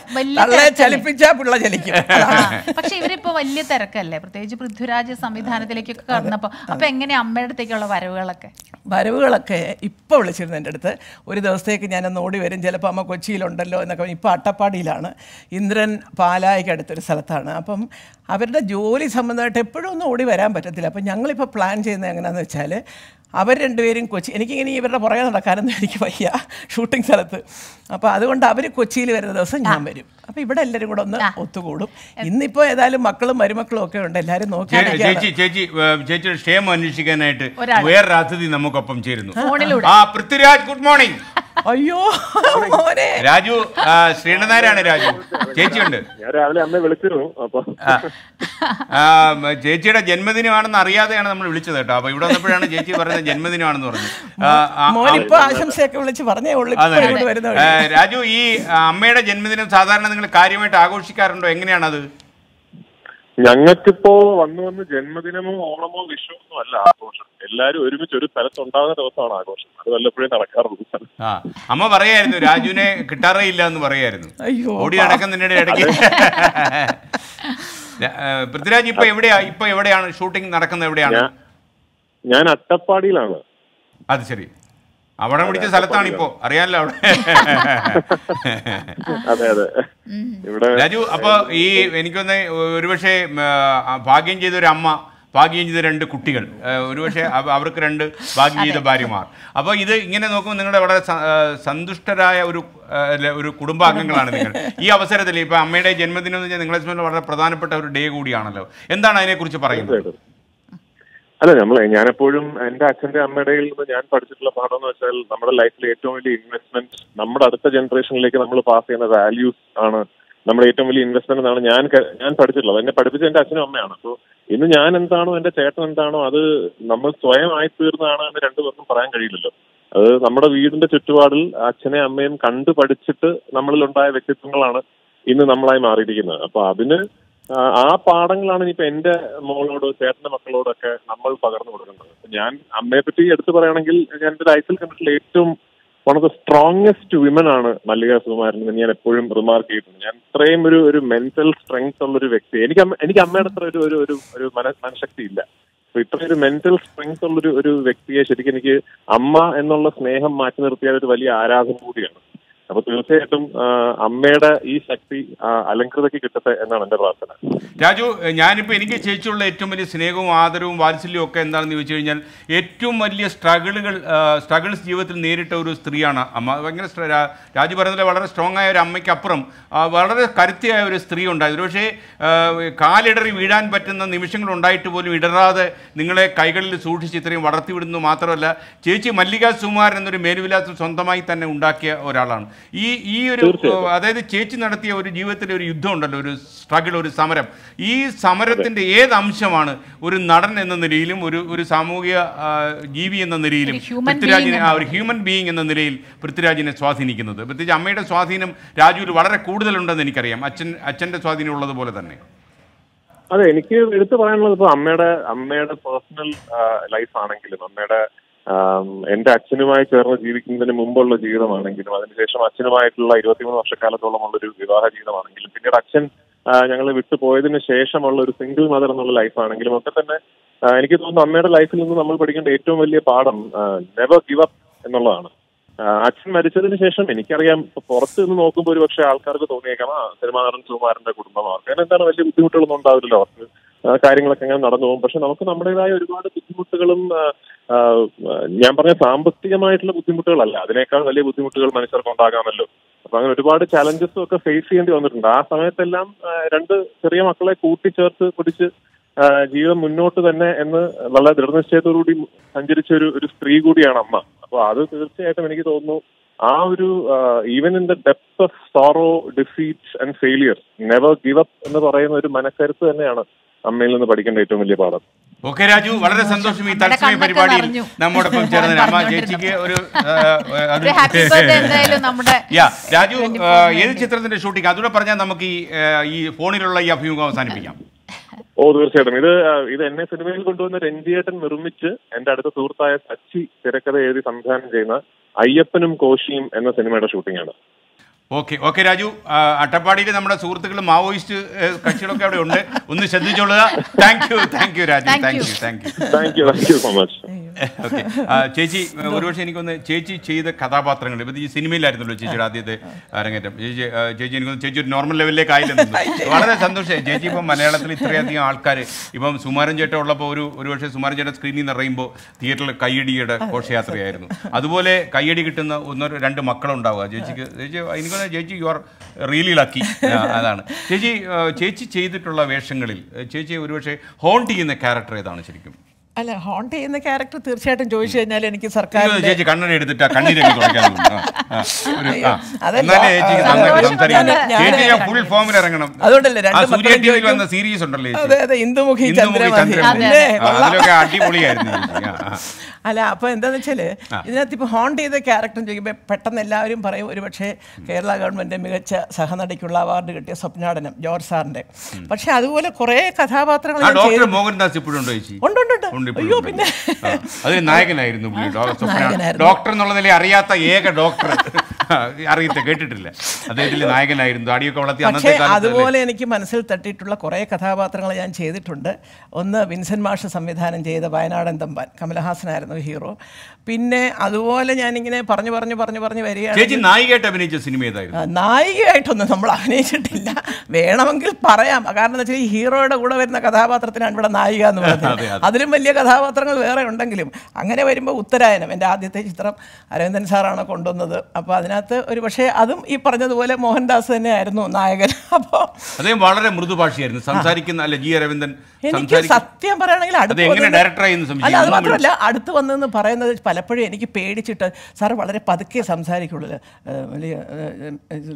വലിയ തള്ളെ തിരക്കല്ലേ? ചലിപ്പിച്ചാ പിള്ള ചലിക്കും ആ, പക്ഷെ ഇവരിപ്പോ വലിയ തിരക്കല്ലേ പ്രത്യേകിച്ച് പൃഥ്വിരാജ് സംവിധാനത്തിലേക്കൊക്കെ കടന്നപ്പോ അപ്പൊ എങ്ങനെയാ അമ്മയുടെ അടുത്തേക്കുള്ള വരവുകളൊക്കെ വരവുകളൊക്കെ ഇപ്പോൾ വിളിച്ചിരുന്നു എൻ്റെ അടുത്ത് ഒരു ദിവസത്തേക്ക് ഞാനൊന്ന് ഓടി വരും ചിലപ്പോൾ അമ്മ കൊച്ചിയിലുണ്ടല്ലോ എന്നൊക്കെ പറഞ്ഞ് ഇപ്പോൾ അട്ടപ്പാടിയിലാണ് ഇന്ദ്രൻ പാലായ്ക്ക് അടുത്തൊരു സ്ഥലത്താണ് അപ്പം അവരുടെ ജോലി സംബന്ധമായിട്ട് എപ്പോഴും ഒന്നും ഓടി വരാൻ പറ്റത്തില്ല അപ്പം ഞങ്ങളിപ്പോൾ പ്ലാൻ ചെയ്യുന്നത് എങ്ങനെയാണെന്ന് വെച്ചാൽ അവർ രണ്ടുപേരും കൊച്ചി എനിക്കിങ്ങനെ ഇവരുടെ പുറകെ നടക്കാനൊന്നും എനിക്ക് വയ്യ ഷൂട്ടിംഗ് സ്ഥലത്ത് അപ്പോൾ അതുകൊണ്ട് അവർ കൊച്ചിയിൽ വരുന്ന ദിവസം ഞാൻ വരും അപ്പോൾ ഇവിടെ എല്ലാവരും കൂടെ ഒന്ന് ഒത്തുകൂടും ഇന്നിപ്പോൾ ഏതായാലും മക്കളും മരുമക്കളും ഒക്കെ ഉണ്ട് എല്ലാവരും ചേ- നോക്കിയാണ് ചേച്ചി ചേച്ചി ഏ, ചേച്ചിയുടെ ക്ഷേമം അന്വേഷിക്കാനായിട്ട് ഒരാൾ. വേറൊരു അതിഥി നമുക്കൊപ്പം ചേരുന്നു ഫോണിലൂടെ. ആ പൃഥ്വിരാജ് ഗുഡ് മോർണിംഗ് അയ്യോ മോനെ രാജു ആ, ശ്രീണനാരാണ് രാജു ചേച്ചിയുണ്ട് ഞാൻ രാവിലെ അമ്മയെ വിളിച്ചിരുന്നു അപ്പൊ ആ, മ, ചേച്ചിയുടെ ജന്മദിനമാണെന്ന് അറിയാതെയാണ് നമ്മൾ വിളിച്ചത് കേട്ടോ അപ്പൊ ഇവിടെ വന്നപ്പോഴാണ് ചേച്ചി പറയുന്നത് ജന്മദിനമാണെന്ന് പറഞ്ഞു ആ, ആ, മോനിപ്പോ ആശംസയൊക്കെ വിളിച്ച് പറഞ്ഞേ ഉള്ളൂ ഇപ്പൊ അതെ. ഇങ്ങോട്ട് വരുന്ന ഏ, വഴി. രാജു ഈ ആ, അമ്മയുടെ ജന്മദിനം സാധാരണ നിങ്ങൾ കാര്യമായിട്ട് ആഘോഷിക്കാറുണ്ടോ എങ്ങനെയാണത് ഞങ്ങൾക്കിപ്പോ വന്നു വന്ന് ജന്മദിനമോ ഓണമോ വിഷു ഒന്നും അല്ല ആഘോഷം എല്ലാരും ഒരുമിച്ച് ഒരു സ്ഥലത്ത് ഉണ്ടാകുന്ന ദിവസമാണ് ആഘോഷം അത് വല്ലപ്പോഴും നടക്കാറുള്ളൂ ആ അമ്മ പറയായിരുന്നു രാജുവിനെ കിട്ടാറേ ഇല്ല എന്ന് പറയായിരുന്നു അയ്യോ ഓടി നടക്കുന്നതിന്റെ ഇടയ്ക്ക് ഏ, പൃഥ്വിരാജ് ഇപ്പൊ എവിടെയാ ഇപ്പൊ എവിടെയാണ് ഷൂട്ടിംഗ് നടക്കുന്നത് എവിടെയാണ് ഞാൻ ഞാൻ അട്ടപ്പാടിയിലാണ് അത് ശരി അവിടെ പിടിച്ച സ്ഥലത്താണ് ഇപ്പോ അറിയാലോ അവിടെ അതെ അതെ ഇവിടെ രാജു അപ്പൊ ഈ എനിക്കൊന്ന് ഒരുപക്ഷെ ഉം, ആ, ഭാഗ്യം ചെയ്ത ഒരു അമ്മ ഭാഗ്യം ചെയ്ത രണ്ട് കുട്ടികൾ ആ, ഒരുപക്ഷെ അവ- അവർക്ക് രണ്ട് ഭാഗ്യം ചെയ്ത ഭാര്യമാർ അപ്പോൾ ഇത് ഇങ്ങനെ നോക്കുമ്പോൾ നിങ്ങളുടെ വളരെ സ- ആ, സന്തുഷ്ടരായ ഒരു ആ, അല്ല, ഒരു കുടുംബാംഗങ്ങളാണ് നിങ്ങൾ ഈ അവസരത്തിൽ ഇപ്പൊ അമ്മയുടെ ജന്മദിനം എന്ന് വെച്ചാൽ നിങ്ങളെ സംബന്ധിച്ച് വളരെ പ്രധാനപ്പെട്ട ഒരു ഡേ കൂടിയാണല്ലോ എന്താണ് അതിനെക്കുറിച്ച് പറയുന്നത് തീർച്ചയായിട്ടും. അല്ല നമ്മളെ ഞാനെപ്പോഴും എന്റെ അച്ഛന്റെ അമ്മയുടെയിൽ നിന്ന് ഞാൻ പഠിച്ചിട്ടുള്ള പാഠം എന്ന് വെച്ചാൽ നമ്മുടെ ലൈഫിലെ ഏറ്റവും വലിയ ഇൻവെസ്റ്റ്മെന്റ് നമ്മുടെ അടുത്ത ജനറേഷനിലേക്ക് നമ്മൾ പാസ് ചെയ്യുന്ന വാല്യൂസ് ആണ് നമ്മുടെ ഏറ്റവും വലിയ ഇൻവെസ്റ്റ്മെന്റ് എന്നാണ് ഞാൻ ക- ഞാൻ പഠിച്ചിട്ടുള്ളത് എന്നെ പഠിപ്പിച്ച എന്റെ അച്ഛനും അമ്മയാണ് അപ്പോൾ ഇന്ന് ഞാൻ എന്താണോ എന്റെ ചേട്ടൻ എന്താണോ അത് നമ്മൾ സ്വയം ആയിത്തീർന്നതാണ് എന്ന് രണ്ടുപേർക്കും പറയാൻ കഴിയില്ലല്ലോ അത് നമ്മുടെ വീടിന്റെ ചുറ്റുപാടിൽ അച്ഛനെ അമ്മയും കണ്ടു പഠിച്ചിട്ട് നമ്മളിൽ ഉണ്ടായ വ്യക്തിത്വങ്ങളാണ് ഇന്ന് നമ്മളായി മാറിയിരിക്കുന്നത് അപ്പൊ അതിന് ആ, ആ പാഠങ്ങളാണ് ഇനിയിപ്പോ എന്റെ മോളോട് ചേട്ടന്റെ മക്കളോടൊക്കെ നമ്മൾ പകർന്നു കൊടുക്കേണ്ടത് അപ്പൊ ഞാൻ അമ്മയെ പറ്റി എടുത്തു പറയുകയാണെങ്കിൽ ഞാൻ എന്റെ ലൈഫിൽ കണ്ടിട്ടുള്ള ഏറ്റവും one of the strongest women ആണ് മല്ലിക സുകുമാരൻ എന്ന് ഞാൻ എപ്പോഴും റിമാർക്ക് ചെയ്തിട്ടുണ്ട് ഞാൻ ഇത്രയും ഒരു ഒരു മെന്റൽ സ്ട്രെങ്ത് ഉള്ള ഒരു വ്യക്തി എനിക്ക് അമ്മ- എനിക്ക് അമ്മയുടെ അത്ര ഒരു ഒരു ഒരു ഒരു മന മനഃശക്തി ഇല്ല അപ്പൊ ഇത്രയും ഒരു മെന്റൽ സ്ട്രെങ്ത് ഉള്ള ഒരു ഒരു വ്യക്തിയെ ശരിക്കും എനിക്ക് അമ്മ എന്നുള്ള സ്നേഹം മാറ്റി നിർത്തിയാൽ ഒരു വലിയ ആരാധന കൂടിയാണ് അപ്പൊ തീർച്ചയായിട്ടും ആ, അമ്മയുടെ ഈ ശക്തി ആ, അലങ്കൃതയ്ക്ക് കിട്ടട്ടെ എന്നാണ് എന്റെ പ്രാർത്ഥന രാജു ഏ, ഞാനിപ്പോൾ എനിക്ക് ചേച്ചിയുള്ള ഏറ്റവും വലിയ സ്നേഹവും ആദരവും വാത്സല്യവും ഒക്കെ എന്താണെന്ന് ചോദിച്ചു കഴിഞ്ഞാൽ ഏറ്റവും വലിയ സ്ട്രഗിളുകൾ സ്ട്രഗിൾസ് ജീവിതത്തിൽ നേരിട്ട ഒരു സ്ത്രീയാണ് അമ്മ ഭയങ്കര സ്ട്ര- രാ- രാജു പറഞ്ഞതിൽ വളരെ സ്ട്രോങ് ആയ ഒരു അമ്മയ്ക്കപ്പുറം ആ, വളരെ കരുത്തിയായ ഒരു സ്ത്രീ ഉണ്ടായത് പക്ഷേ ആ, കാലിടറി വീഴാൻ പറ്റുന്ന നിമിഷങ്ങൾ ഉണ്ടായിട്ട് പോലും ഇടറാതെ നിങ്ങളെ കൈകളിൽ സൂക്ഷിച്ച് ഇത്രയും വളർത്തിവിടുന്നു മാത്രമല്ല ചേച്ചി മല്ലിക സുമാരൻ എന്നൊരു മേലുവിലാസം സ്വന്തമായി തന്നെ ഉണ്ടാക്കിയ ഒരാളാണ് ഈ ഈ ഒരു അതായത് ചേച്ചി നടത്തിയ ഒരു ജീവിതത്തിലെ ഒരു യുദ്ധം ഉണ്ടല്ലോ ഒരു സ്ട്രഗിൾ ഒരു സമരം ഈ സമരത്തിന്റെ ഏത് അംശമാണ് ഒരു നടൻ എന്ന നിലയിലും ഒരു ഒരു സാമൂഹിക ആ, ജീവി എന്ന നിലയിലും ഒരു human പൃഥ്വിരാജിനെ being ആ ഒരു ഹ്യൂമൻ ബീയിങ് എന്ന നിലയിൽ പൃഥ്വിരാജിനെ സ്വാധീനിക്കുന്നത് പ്രത്യേകിച്ച് അമ്മയുടെ സ്വാധീനം രാജുവിൽ വളരെ കൂടുതലുണ്ടെന്ന് എനിക്കറിയാം അച്ഛൻ അച്ഛന്റെ സ്വാധീനം ഉള്ളതുപോലെ തന്നെ അതെ എനിക്ക് എടുത്തു പറയാനുള്ളത് ഇപ്പൊ അമ്മയുടെ അമ്മയുടെ പേഴ്സണൽ ലൈഫ് ആണെങ്കിലും അമ്മയുടെ ആം, എന്റെ അച്ഛനുമായി ചേർന്ന് ജീവിക്കുന്നതിന് മുമ്പുള്ള ജീവിതമാണെങ്കിലും അതിനുശേഷം അച്ഛനുമായിട്ടുള്ള ഇരുപത്തിമൂന്ന് വർഷക്കാലത്തോളമുള്ള ഒരു വിവാഹ ജീവിതമാണെങ്കിലും പിന്നീട് അച്ഛൻ ഞങ്ങൾ വിട്ടുപോയതിനു ശേഷമുള്ള ഒരു സിംഗിൾ മദർ എന്നുള്ള ലൈഫ് ആണെങ്കിലും ഒക്കെ തന്നെ ആ, എനിക്ക് തോന്നുന്നു അമ്മയുടെ ലൈഫിൽ നിന്ന് നമ്മൾ പഠിക്കേണ്ട ഏറ്റവും വലിയ പാഠം നെവർ ഗിവ് അപ്പ് എന്നുള്ളതാണ് ആ, അച്ഛൻ മരിച്ചതിന് ശേഷം എനിക്കറിയാം ഇപ്പൊ പുറത്ത് നിന്ന് നോക്കുമ്പോൾ ഒരു പക്ഷേ ആൾക്കാർക്ക് തോന്നിയേക്കാം ആ സിനിമാ നടൻ സുകുമാരന്റെ കുടുംബമാണ് അങ്ങനെ എന്താണ് വലിയ ബുദ്ധിമുട്ടുകളൊന്നും ഉണ്ടാവില്ലല്ലോ അവർക്ക് ആ, കാര്യങ്ങളൊക്കെ അങ്ങനെ നടന്നു പോകും പക്ഷെ നമുക്ക് നമ്മുടേതായ ഒരുപാട് ബുദ്ധിമുട്ടുകളും ആ, ആ, ഞാൻ പറഞ്ഞ സാമ്പത്തികമായിട്ടുള്ള ബുദ്ധിമുട്ടുകളല്ല അതിനേക്കാൾ വലിയ ബുദ്ധിമുട്ടുകൾ മനുഷ്യർക്ക് ഉണ്ടാകാമല്ലോ അപ്പൊ അങ്ങനെ ഒരുപാട് ചലഞ്ചസും ഒക്കെ ഫേസ് ചെയ്യേണ്ടി വന്നിട്ടുണ്ട് ആ സമയത്തെല്ലാം ആ, രണ്ട് ചെറിയ മക്കളെ കൂട്ടിച്ചേർത്ത് പിടിച്ച് ആ, ജീവിതം മുന്നോട്ട് തന്നെ എന്ന് വളരെ ദൃഢനിശ്ചയത്തോടുകൂടി സഞ്ചരിച്ച ഒരു ഒരു സ്ത്രീ കൂടിയാണ് അമ്മ അപ്പൊ അത് തീർച്ചയായിട്ടും എനിക്ക് തോന്നുന്നു ആ ഒരു even in the depth of sorrow defeat and failure never give up എന്ന് പറയുന്ന ഒരു മനക്കരുത്ത് തന്നെയാണ് അമ്മയിൽ നിന്ന് പഠിക്കേണ്ട ഏറ്റവും വലിയ പാഠം ഓക്കെ രാജു വളരെ സന്തോഷം ഈ നമ്മുടെ തത്സമയ കണ്ണൊക്കെ പരിപാടിയിൽ നിറഞ്ഞു. നമ്മോടൊപ്പം ചേർന്നതിന് അമ്മ പറഞ്ഞുകൊണ്ടിരുന്നപ്പോൾ. ചേച്ചിക്ക് ഒരു ആ, അത് ഒരു happy birthday എന്തായാലും നമ്മുടെ യാ രാജു 24 ആ, ഏത് ന്റെ. ചിത്രത്തിന്റെ ഷൂട്ടിംഗ് അതുകൂടെ പറഞ്ഞാൽ നമുക്ക് ഈ ആ, ഈ ഫോണിലുള്ള ഈ അഭിമുഖം അവസാനിപ്പിക്കാം ഓ തീർച്ചയായിട്ടും ഇത് ആ, ഇത് എന്നെ സിനിമയിൽ കൊണ്ടുവന്ന രഞ്ജിയേട്ടൻ നിർമ്മിച്ച് എന്റെ അടുത്ത സുഹൃത്തായ സച്ചി തിരക്കഥ എഴുതി സംവിധാനം ചെയ്യുന്ന അയ്യപ്പനും കോശിയും എന്ന സിനിമയുടെ ഷൂട്ടിംഗ് ആണ് ഓക്കെ ഓക്കെ രാജു ആ, അട്ടപ്പാടിയിൽ നമ്മുടെ സുഹൃത്തുക്കൾ മാവോയിസ്റ്റ് ഏ, കക്ഷികളൊക്കെ അവിടെ ഉണ്ട് ഒന്ന് ശ്രദ്ധിച്ചോളുക thank you thank you Raju Thank thank you. You thank you thank you thank you so much okay ചേച്ചി ഒരുപക്ഷെ എനിക്കൊന്ന് ചേച്ചി ചെയ്ത കഥാപാത്രങ്ങൾ ഇപ്പം ഈ സിനിമയിലായിരുന്നല്ലോ ചേച്ചിയുടെ ആദ്യത്തെ അരങ്ങേറ്റം ചേച്ചി ആ, ചേച്ചി എനിക്കൊന്ന് ചേച്ചി ഒരു നോർമൽ ലെവലിലേക്ക് ആയില്ലെന്ന് വളരെ സന്തോഷമായി ചേച്ചി ഇപ്പം മലയാളത്തിൽ ഇത്രയധികം ആൾക്കാർ ഇപ്പം സുമാരൻ ചേട്ടൻ ഉള്ളപ്പോൾ ഒരു ഒരുപക്ഷെ സുമാരൻ ചേട്ടൻ സ്ക്രീനിൽ നിറയുമ്പോൾ തിയേറ്ററിൽ കയ്യടിയുടെ ഘോഷയാത്രയായിരുന്നു അതുപോലെ കയ്യടി കിട്ടുന്ന ഒന്നോ രണ്ട് മക്കളുണ്ടാവുക ചേച്ചിക്ക് ചേച്ചി എനിക്കൊന്ന് ചേച്ചി യു ആർ റിയലി ലക്കി അതാണ് ചേച്ചി ആ, ചേച്ചി ചെയ്തിട്ടുള്ള വേഷങ്ങളിൽ ആ, ചേച്ചി ഒരുപക്ഷെ ഹോണ്ട് ചെയ്യുന്ന ക്യാരക്ടർ ഏതാണ് ശരിക്കും അല്ല ഹോണ്ട് ചെയ്യുന്ന ക്യാരക്ടർ തീർച്ചയായിട്ടും ചോദിച്ചു കഴിഞ്ഞാൽ എനിക്ക് ഇതൊന്ന് സർക്കാരിന്റെ ചേച്ചി കണ്ണട എടുത്തിട്ട് ആ കണ്ണീരൊക്കെ തുടയ്ക്കാൻ തോന്നുന്നു. ആ, ആ, ഒരു, ആ. അതല്ല, എന്നാലേ ചേച്ചിക്ക് ആ, നന്നായിട്ട് സന്തോഷം സംസാരിക്കാൻ ഞാൻ- ചേച്ചി ഞാൻ ഫുൾ ഫോമിൽ ഇറങ്ങണം അതുകൊണ്ടല്ലേ രണ്ട് ആ സൂര്യ മക്കളെയും ടി വിയിൽ ചോദിക്കും. വന്ന സീരീസ് ഉണ്ടല്ലോ ചേച്ചി. അതെ അതെ ഇന്ദുമുഖി ഇന്ദുമുഖി ചന്ദ്രമതി ചന്ദ്രമതി. പിന്നെ ആ, കൊള്ളാം. അതിലൊക്കെ അടിപൊളിയായിരുന്നു ചേച്ചി. ആ, ആ. അല്ല അപ്പോൾ എന്താണെന്ന് വെച്ചാൽ ഇതിനകത്ത് ഇപ്പോൾ ഹോണ്ട് ചെയ്ത ക്യാരക്ടർ ചോദിക്കുമ്പോൾ പെട്ടെന്ന് എല്ലാവരും പറയും ഒരു പക്ഷേ കേരള ഗവൺമെൻറ് മികച്ച സഹനടിക്കുള്ള അവാർഡ് കിട്ടിയ സ്വപ്നാടനം ജോർജ് സാറിൻ്റെ പക്ഷേ അതുപോലെ കുറേ കഥാപാത്രങ്ങൾ ആ ഞാൻ ഡോക്ടർ ചെയ്തു മോഹൻദാസ് ഇപ്പോഴും ഉണ്ടോ ചേച്ചി ഉണ്ട് ഉണ്ട് ഉണ്ട് ഉണ്ട് ഇപ്പോഴും അയ്യോ ഉണ്ട്. പിന്നെ ആ, അത് നായകനായിരുന്നു പുള്ളി ഡോക്ടർ സ്വപ്ന നായകനായിരുന്നു. ഡോക്ടർ എന്നുള്ള നിലയിൽ അറിയാത്ത ഏക ഡോക്ടർ അറിയത്തെ കേട്ടിട്ടില്ല അദ്ദേഹത്തിൽ നായകനായിരുന്നു അടിയൊക്കെ വളർത്തി പക്ഷേ അന്നത്തെ കാലത്ത് അതുപോലെ എനിക്ക് മനസ്സിൽ തട്ടിയിട്ടുള്ള കുറേ കഥാപാത്രങ്ങൾ ഞാൻ ചെയ്തിട്ടുണ്ട് ഒന്ന് വിൻസെന്റ് മാഷ് സംവിധാനം ചെയ്ത വയനാടൻ തമ്പാൻ കമലഹാസനായിരുന്നു ഹീറോ പിന്നെ അതുപോലെ ഞാനിങ്ങനെ പറഞ്ഞു പറഞ്ഞു പറഞ്ഞു പറഞ്ഞു വരികയാണ് ചേച്ചി നായികയായിട്ട് അഭിനയിച്ച സിനിമ ഏതായിരുന്നു ആ, നായികയായിട്ടൊന്നും നമ്മൾ അഭിനയിച്ചിട്ടില്ല വേണമെങ്കിൽ പറയാം കാരണം എന്താ വെച്ചാൽ ഈ ഹീറോയുടെ കൂടെ വരുന്ന കഥാപാത്രത്തിനാണ് ഇവിടെ നായിക എന്ന് അതെ, പറയുന്നത് അതെ. അതിലും വലിയ കഥാപാത്രങ്ങൾ വേറെ ഉണ്ടെങ്കിലും അങ്ങനെ വരുമ്പോൾ ഉത്തരായനം എൻ്റെ ആദ്യത്തെ ചിത്രം അരവിന്ദൻ സാറാണ് കൊണ്ടുവന്നത് അപ്പോൾ അതിനകത്ത് ഒരു പക്ഷേ അതും ഈ പറഞ്ഞതുപോലെ മോഹൻദാസ് തന്നെയായിരുന്നു നായകൻ അപ്പോൾ അദ്ദേഹം വളരെ മൃദുഭാഷിയായിരുന്നു സംസാരിക്കുന്ന അല്ല ജി അരവിന്ദൻ എനിക്ക് സംസാരിക്കുന്ന സത്യം പറയുകയാണെങ്കിൽ അടുത്ത് അത് എങ്ങനെ വന്നെന്ന് ഡയറക്ടറായി എന്ന് സംശയിക്കും. അല്ല അത് ഒന്നും മാത്രമല്ല അടുത്ത് വന്നെന്ന് പറയുന്നത് പലപ്പോഴും എനിക്ക് പേടിച്ചിട്ട് സാർ വളരെ പതുക്കെ സംസാരിക്കുള്ളൂ ഏഹ് വലിയ ഏഹ്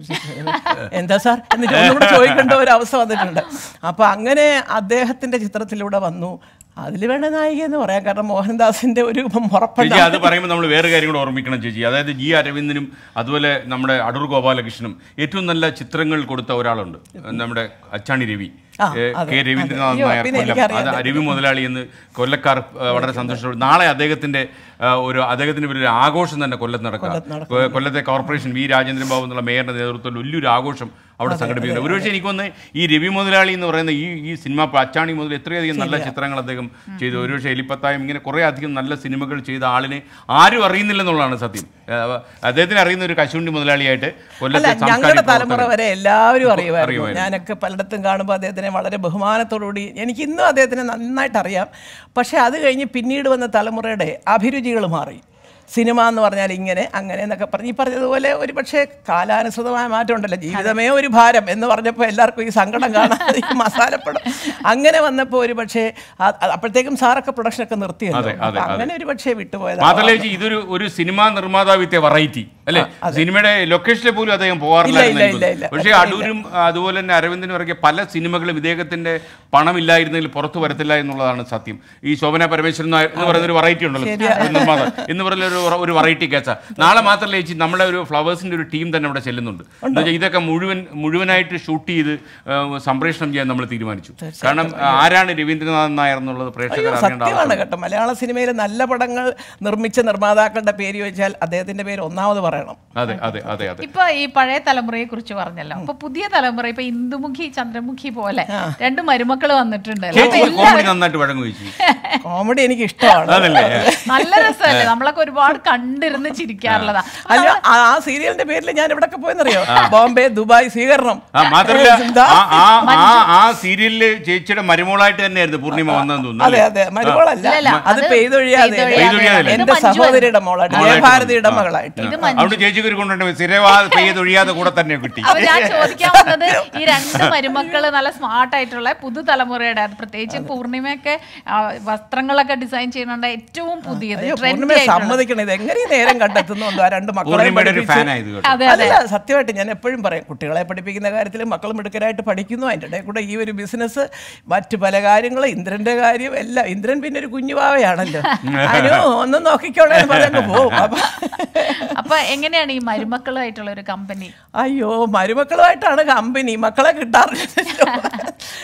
ഏഹ് എന്താ സാർ എന്നിട്ട് ഒന്നുകൂടെ ചോദിക്കേണ്ട ഒരു അവസ്ഥ വന്നിട്ടുണ്ട് അപ്പോൾ അങ്ങനെ അദ്ദേഹത്തിൻ്റെ ചിത്രത്തിലൂടെ വന്നു അതിൽ വേണ്ട നായിക എന്ന് പറയാം കാരണം മോഹൻദാസിന്റെ ഒരു മുറപ്പുണ്ട് ചേച്ചി അത് പറയുമ്പോൾ നമ്മൾ വേറെ കാര്യം കൂടെ ഓർമ്മിക്കണം ചേച്ചി അതായത് ജി അരവിന്ദനും അതുപോലെ നമ്മുടെ അടൂർ ഗോപാലകൃഷ്ണനും ഏറ്റവും നല്ല ചിത്രങ്ങൾ കൊടുത്ത ഒരാളുണ്ട് നമ്മുടെ അച്ചാണി രവി ആ, ഏ, അതെ, കെ രവീന്ദ്രനാഥ് അയ്യോ, നായർ പിന്നെ കൊല്ലം എനിക്കറിയാം. അത് രവി മുതലാളി എന്ന് കൊല്ലക്കാർ ഏ, വളരെ സന്തോഷത്തോടെ നാളെ അദ്ദേഹത്തിന്റെ ഏ, ഒരു അദ്ദേഹത്തിന്റെ ഒരു ആഘോഷം തന്നെ കൊല്ലത്ത് നടക്കുക കൊല്ലത്ത് നടക്കും. കൊ- കൊല്ലത്തെ കോർപ്പറേഷൻ വി രാജേന്ദ്രൻ ബാബു എന്നുള്ള മേയറുടെ നേതൃത്വത്തിൽ വലിയൊരു ആഘോഷം അവിടെ സംഘടിപ്പിക്കുന്നത് ഒരുപക്ഷെ എനിക്കൊന്ന് ഈ രവി മുതലാളി എന്ന് പറയുന്ന ഈ ഈ സിനിമ അച്ചാണി മുതൽ എത്രയധികം നല്ല ചിത്രങ്ങൾ അദ്ദേഹം ചെയ്തു ഒരുപക്ഷെ എലിപ്പത്തായം ഇങ്ങനെ കുറേ അധികം നല്ല സിനിമകൾ ചെയ്ത ആളിനെ ആരും അറിയുന്നില്ലെന്നുള്ളതാണ് സത്യം ഏഹ് അദ്ദേഹത്തിന് അറിയുന്ന ഒരു കശുണ്ടി മുതലാളിയായിട്ട് അല്ല കൊല്ലത്തെ ഞങ്ങളുടെ സാംസ്കാരിക തലമുറ പ്രവർത്തകൻ. വരെ എല്ലാവരും അറിയുമായിരുന്നു അറിയുമായിരുന്നു. ഞാനൊക്കെ പലയിടത്തും കാണുമ്പോൾ അദ്ദേഹത്തിനെ വളരെ ബഹുമാനത്തോടുകൂടി എനിക്ക് ഇന്നും അദ്ദേഹത്തിനെ നന്നായിട്ട് അറിയാം പക്ഷേ അത് കഴിഞ്ഞ് പിന്നീട് വന്ന തലമുറയുടെ അഭിരുചികൾ മാറി സിനിമ എന്ന് പറഞ്ഞാൽ ഇങ്ങനെ അങ്ങനെ എന്നൊക്കെ പറഞ്ഞ് ഈ പറഞ്ഞതുപോലെ ഒരു പക്ഷേ കാലാനുസൃതമായ മാറ്റം ഉണ്ടല്ലോ ജീവിതമേ ഒരു ഭാരം എന്ന് പറഞ്ഞപ്പോൾ എല്ലാവർക്കും ഈ സങ്കടം കാണാതെ ഈ മസാലപ്പടം അങ്ങനെ വന്നപ്പോൾ ഒരു പക്ഷേ ആ- അപ്പോഴത്തേക്കും സാറൊക്കെ പ്രൊഡക്ഷനൊക്കെ നിർത്തിയല്ലോ അതെ, അതെ, അപ്പോൾ അങ്ങനെ ഒരു പക്ഷേ വിട്ടുപോയത് മാത്രമല്ല ചേച്ചി ഇതൊരു ഒരു സിനിമാ നിർമ്മാതാവിത്തെ വെറൈറ്റി അല്ലെ സിനിമയുടെ ലൊക്കേഷനിൽ പോലും അദ്ദേഹം പോകാറില്ലായിരുന്നു ഇല്ല, എനിക്ക് ഇല്ല, തോന്നുന്നു. ഇല്ല. പക്ഷേ അടൂരും അതുപോലെ തന്നെ അരവിന്ദനും ഇറക്കിയ പല സിനിമകളും ഇദ്ദേഹത്തിന്റെ പണമില്ലായിരുന്നെങ്കിൽ പുറത്തു വരത്തില്ല എന്നുള്ളതാണ് സത്യം ഈ ശോഭന പരമേശ്വരൻ നായർ എന്ന് പറയുന്ന ഒരു വെറൈറ്റി ഉണ്ടല്ലോ ഒരു നിർമ്മാതാവ് എന്ന് പറയുന്ന ഒരു ഒരു വെറൈറ്റി കേസാ നാളെ മാത്രമല്ല ചേച്ചി നമ്മുടെ ഒരു ഫ്ലവേഴ്സിന്റെ ഒരു ടീം തന്നെ ഇവിടെ ചെല്ലുന്നുണ്ട് എന്ന് വെച്ചാൽ ഇതൊക്കെ മുഴുവൻ മുഴുവനായിട്ട് ഷൂട്ട് ചെയ്ത് ആ, സംപ്രേഷണം ചെയ്യാൻ നമ്മൾ തീരുമാനിച്ചു കാരണം ആ, ആരാണ് രവീന്ദ്രനാഥൻ നായർ എന്നുള്ളത് പ്രേക്ഷകർ അയ്യോ അറിയേണ്ട സത്യമാണ് ആവശ്യമുണ്ട് കേട്ടോ മലയാള സിനിമയിൽ നല്ല പടങ്ങൾ നിർമ്മിച്ച നിർമ്മാതാക്കളുടെ പേര് ചോദിച്ചാൽ അദ്ദേഹത്തിന്റെ പേര് ഒന്നാമത് പറയണം അതെ അതെ അതെ അതെ ഇപ്പൊ ഈ പഴയ തലമുറയെ കുറിച്ച് പറഞ്ഞല്ലോ അപ്പൊ പുതിയ തലമുറ ഇപ്പൊ ഇന്ദുമുഖി ചന്ദ്രമുഖി പോലെ രണ്ട് മരുമക്കൾ വന്നിട്ടുണ്ടല്ലോ ചേച്ചി അപ്പൊ കോമഡി നന്നായിട്ട് വഴങ്ങു ചേച്ചി കോമഡി എനിക്ക് ഇഷ്ടമാണ് അതല്ലേ നല്ല രസമല്ലേ നമ്മളൊക്കെ ഒരുപാട് കണ്ടിരുന്ന് ചിരിക്കാറുള്ളതാ അല്ല ആ ആ സീരിയലിന്റെ പേരിൽ ഞാൻ എവിടൊക്കെ പോയെന്നറിയോ ബോംബെ ദുബായ് സ്വീകരണം ആ മാത്രമല്ല എന്താ? ആ ആ ആ ആ സീരിയലില് ചേച്ചിയുടെ മരുമോളായിട്ട് തന്നെയായിരുന്നു പൂർണിമ വന്നതെന്ന് തോന്നുന്നു അതെ അല്ലേ? അതെ മരുമോളല്ല ഇല്ലല്ല, അത് അത് പെയ്തൊഴിയാതെ പെയ്തൊഴിയാതെ. എന്റെ ഇത് മഞ്ജു സഹോദരിയുടെ മോളായിട്ട് മോളായിട്ട് ജയഭാരതിയുടെ വന്നു. മകളായിട്ട് ഇത് ആ. അതുകൊണ്ട് ചേച്ചിക്ക് ഒരു കൊണ്ടുണ്ട് സ്ഥിരവാ പെയ്തൊഴിയാതെ കൂടെ തന്നെ കിട്ടി അപ്പൊ ഞാൻ ചോദിക്കാൻ വന്നത് ഈ രണ്ട് മരുമക്കള് നല്ല സ്മാർട്ട് ആയിട്ടുള്ള പുതുതലമുറയുടെ അത് പ്രത്യേകിച്ച് പൂർണിമയൊക്കെ ആ, വസ്ത്രങ്ങളൊക്കെ ഡിസൈൻ ചെയ്യുന്നുണ്ട് ഏറ്റവും പുതിയത് അയ്യോ ട്രെൻഡി പൂർണ്ണിമയെ ആയിട്ടുള്ള സമ്മതിക്കണം ഇത് എങ്ങനെ ഈ നേരം കണ്ടെത്തുന്നുണ്ടോ ആ രണ്ട് മക്കളെ പൂർണിമയുടെ ഒരു പഠിപ്പിച്ച് ഫാൻ ആയത് കേട്ടോ അതെ അതെ അല്ല സത്യമായിട്ട് ഞാൻ എപ്പോഴും പറയും കുട്ടികളെ പഠിപ്പിക്കുന്ന കാര്യത്തിൽ മക്കൾ മിടുക്കരായിട്ട് പഠിക്കുന്നു അതിൻ്റെ ഇടയിൽ കൂടെ ഈ ഒരു ബിസിനസ് മറ്റു പല കാര്യങ്ങളും ഇന്ദ്രന്റെ കാര്യം എല്ലാം ഇന്ദ്രൻ പിന്നെ ഒരു കുഞ്ഞുവാവയാണല്ലോ അനു ഒന്നും നോക്കിക്കോളെ എന്ന് പറഞ്ഞങ്ങ് പോവും അപ്പൊ അപ്പൊ എങ്ങനെയാണ് ഈ മരുമക്കളുമായിട്ടുള്ള ഒരു കമ്പനി അയ്യോ മരുമക്കളുമായിട്ടാണ് കമ്പനി മക്കളെ കിട്ടാറില്ലല്ലോ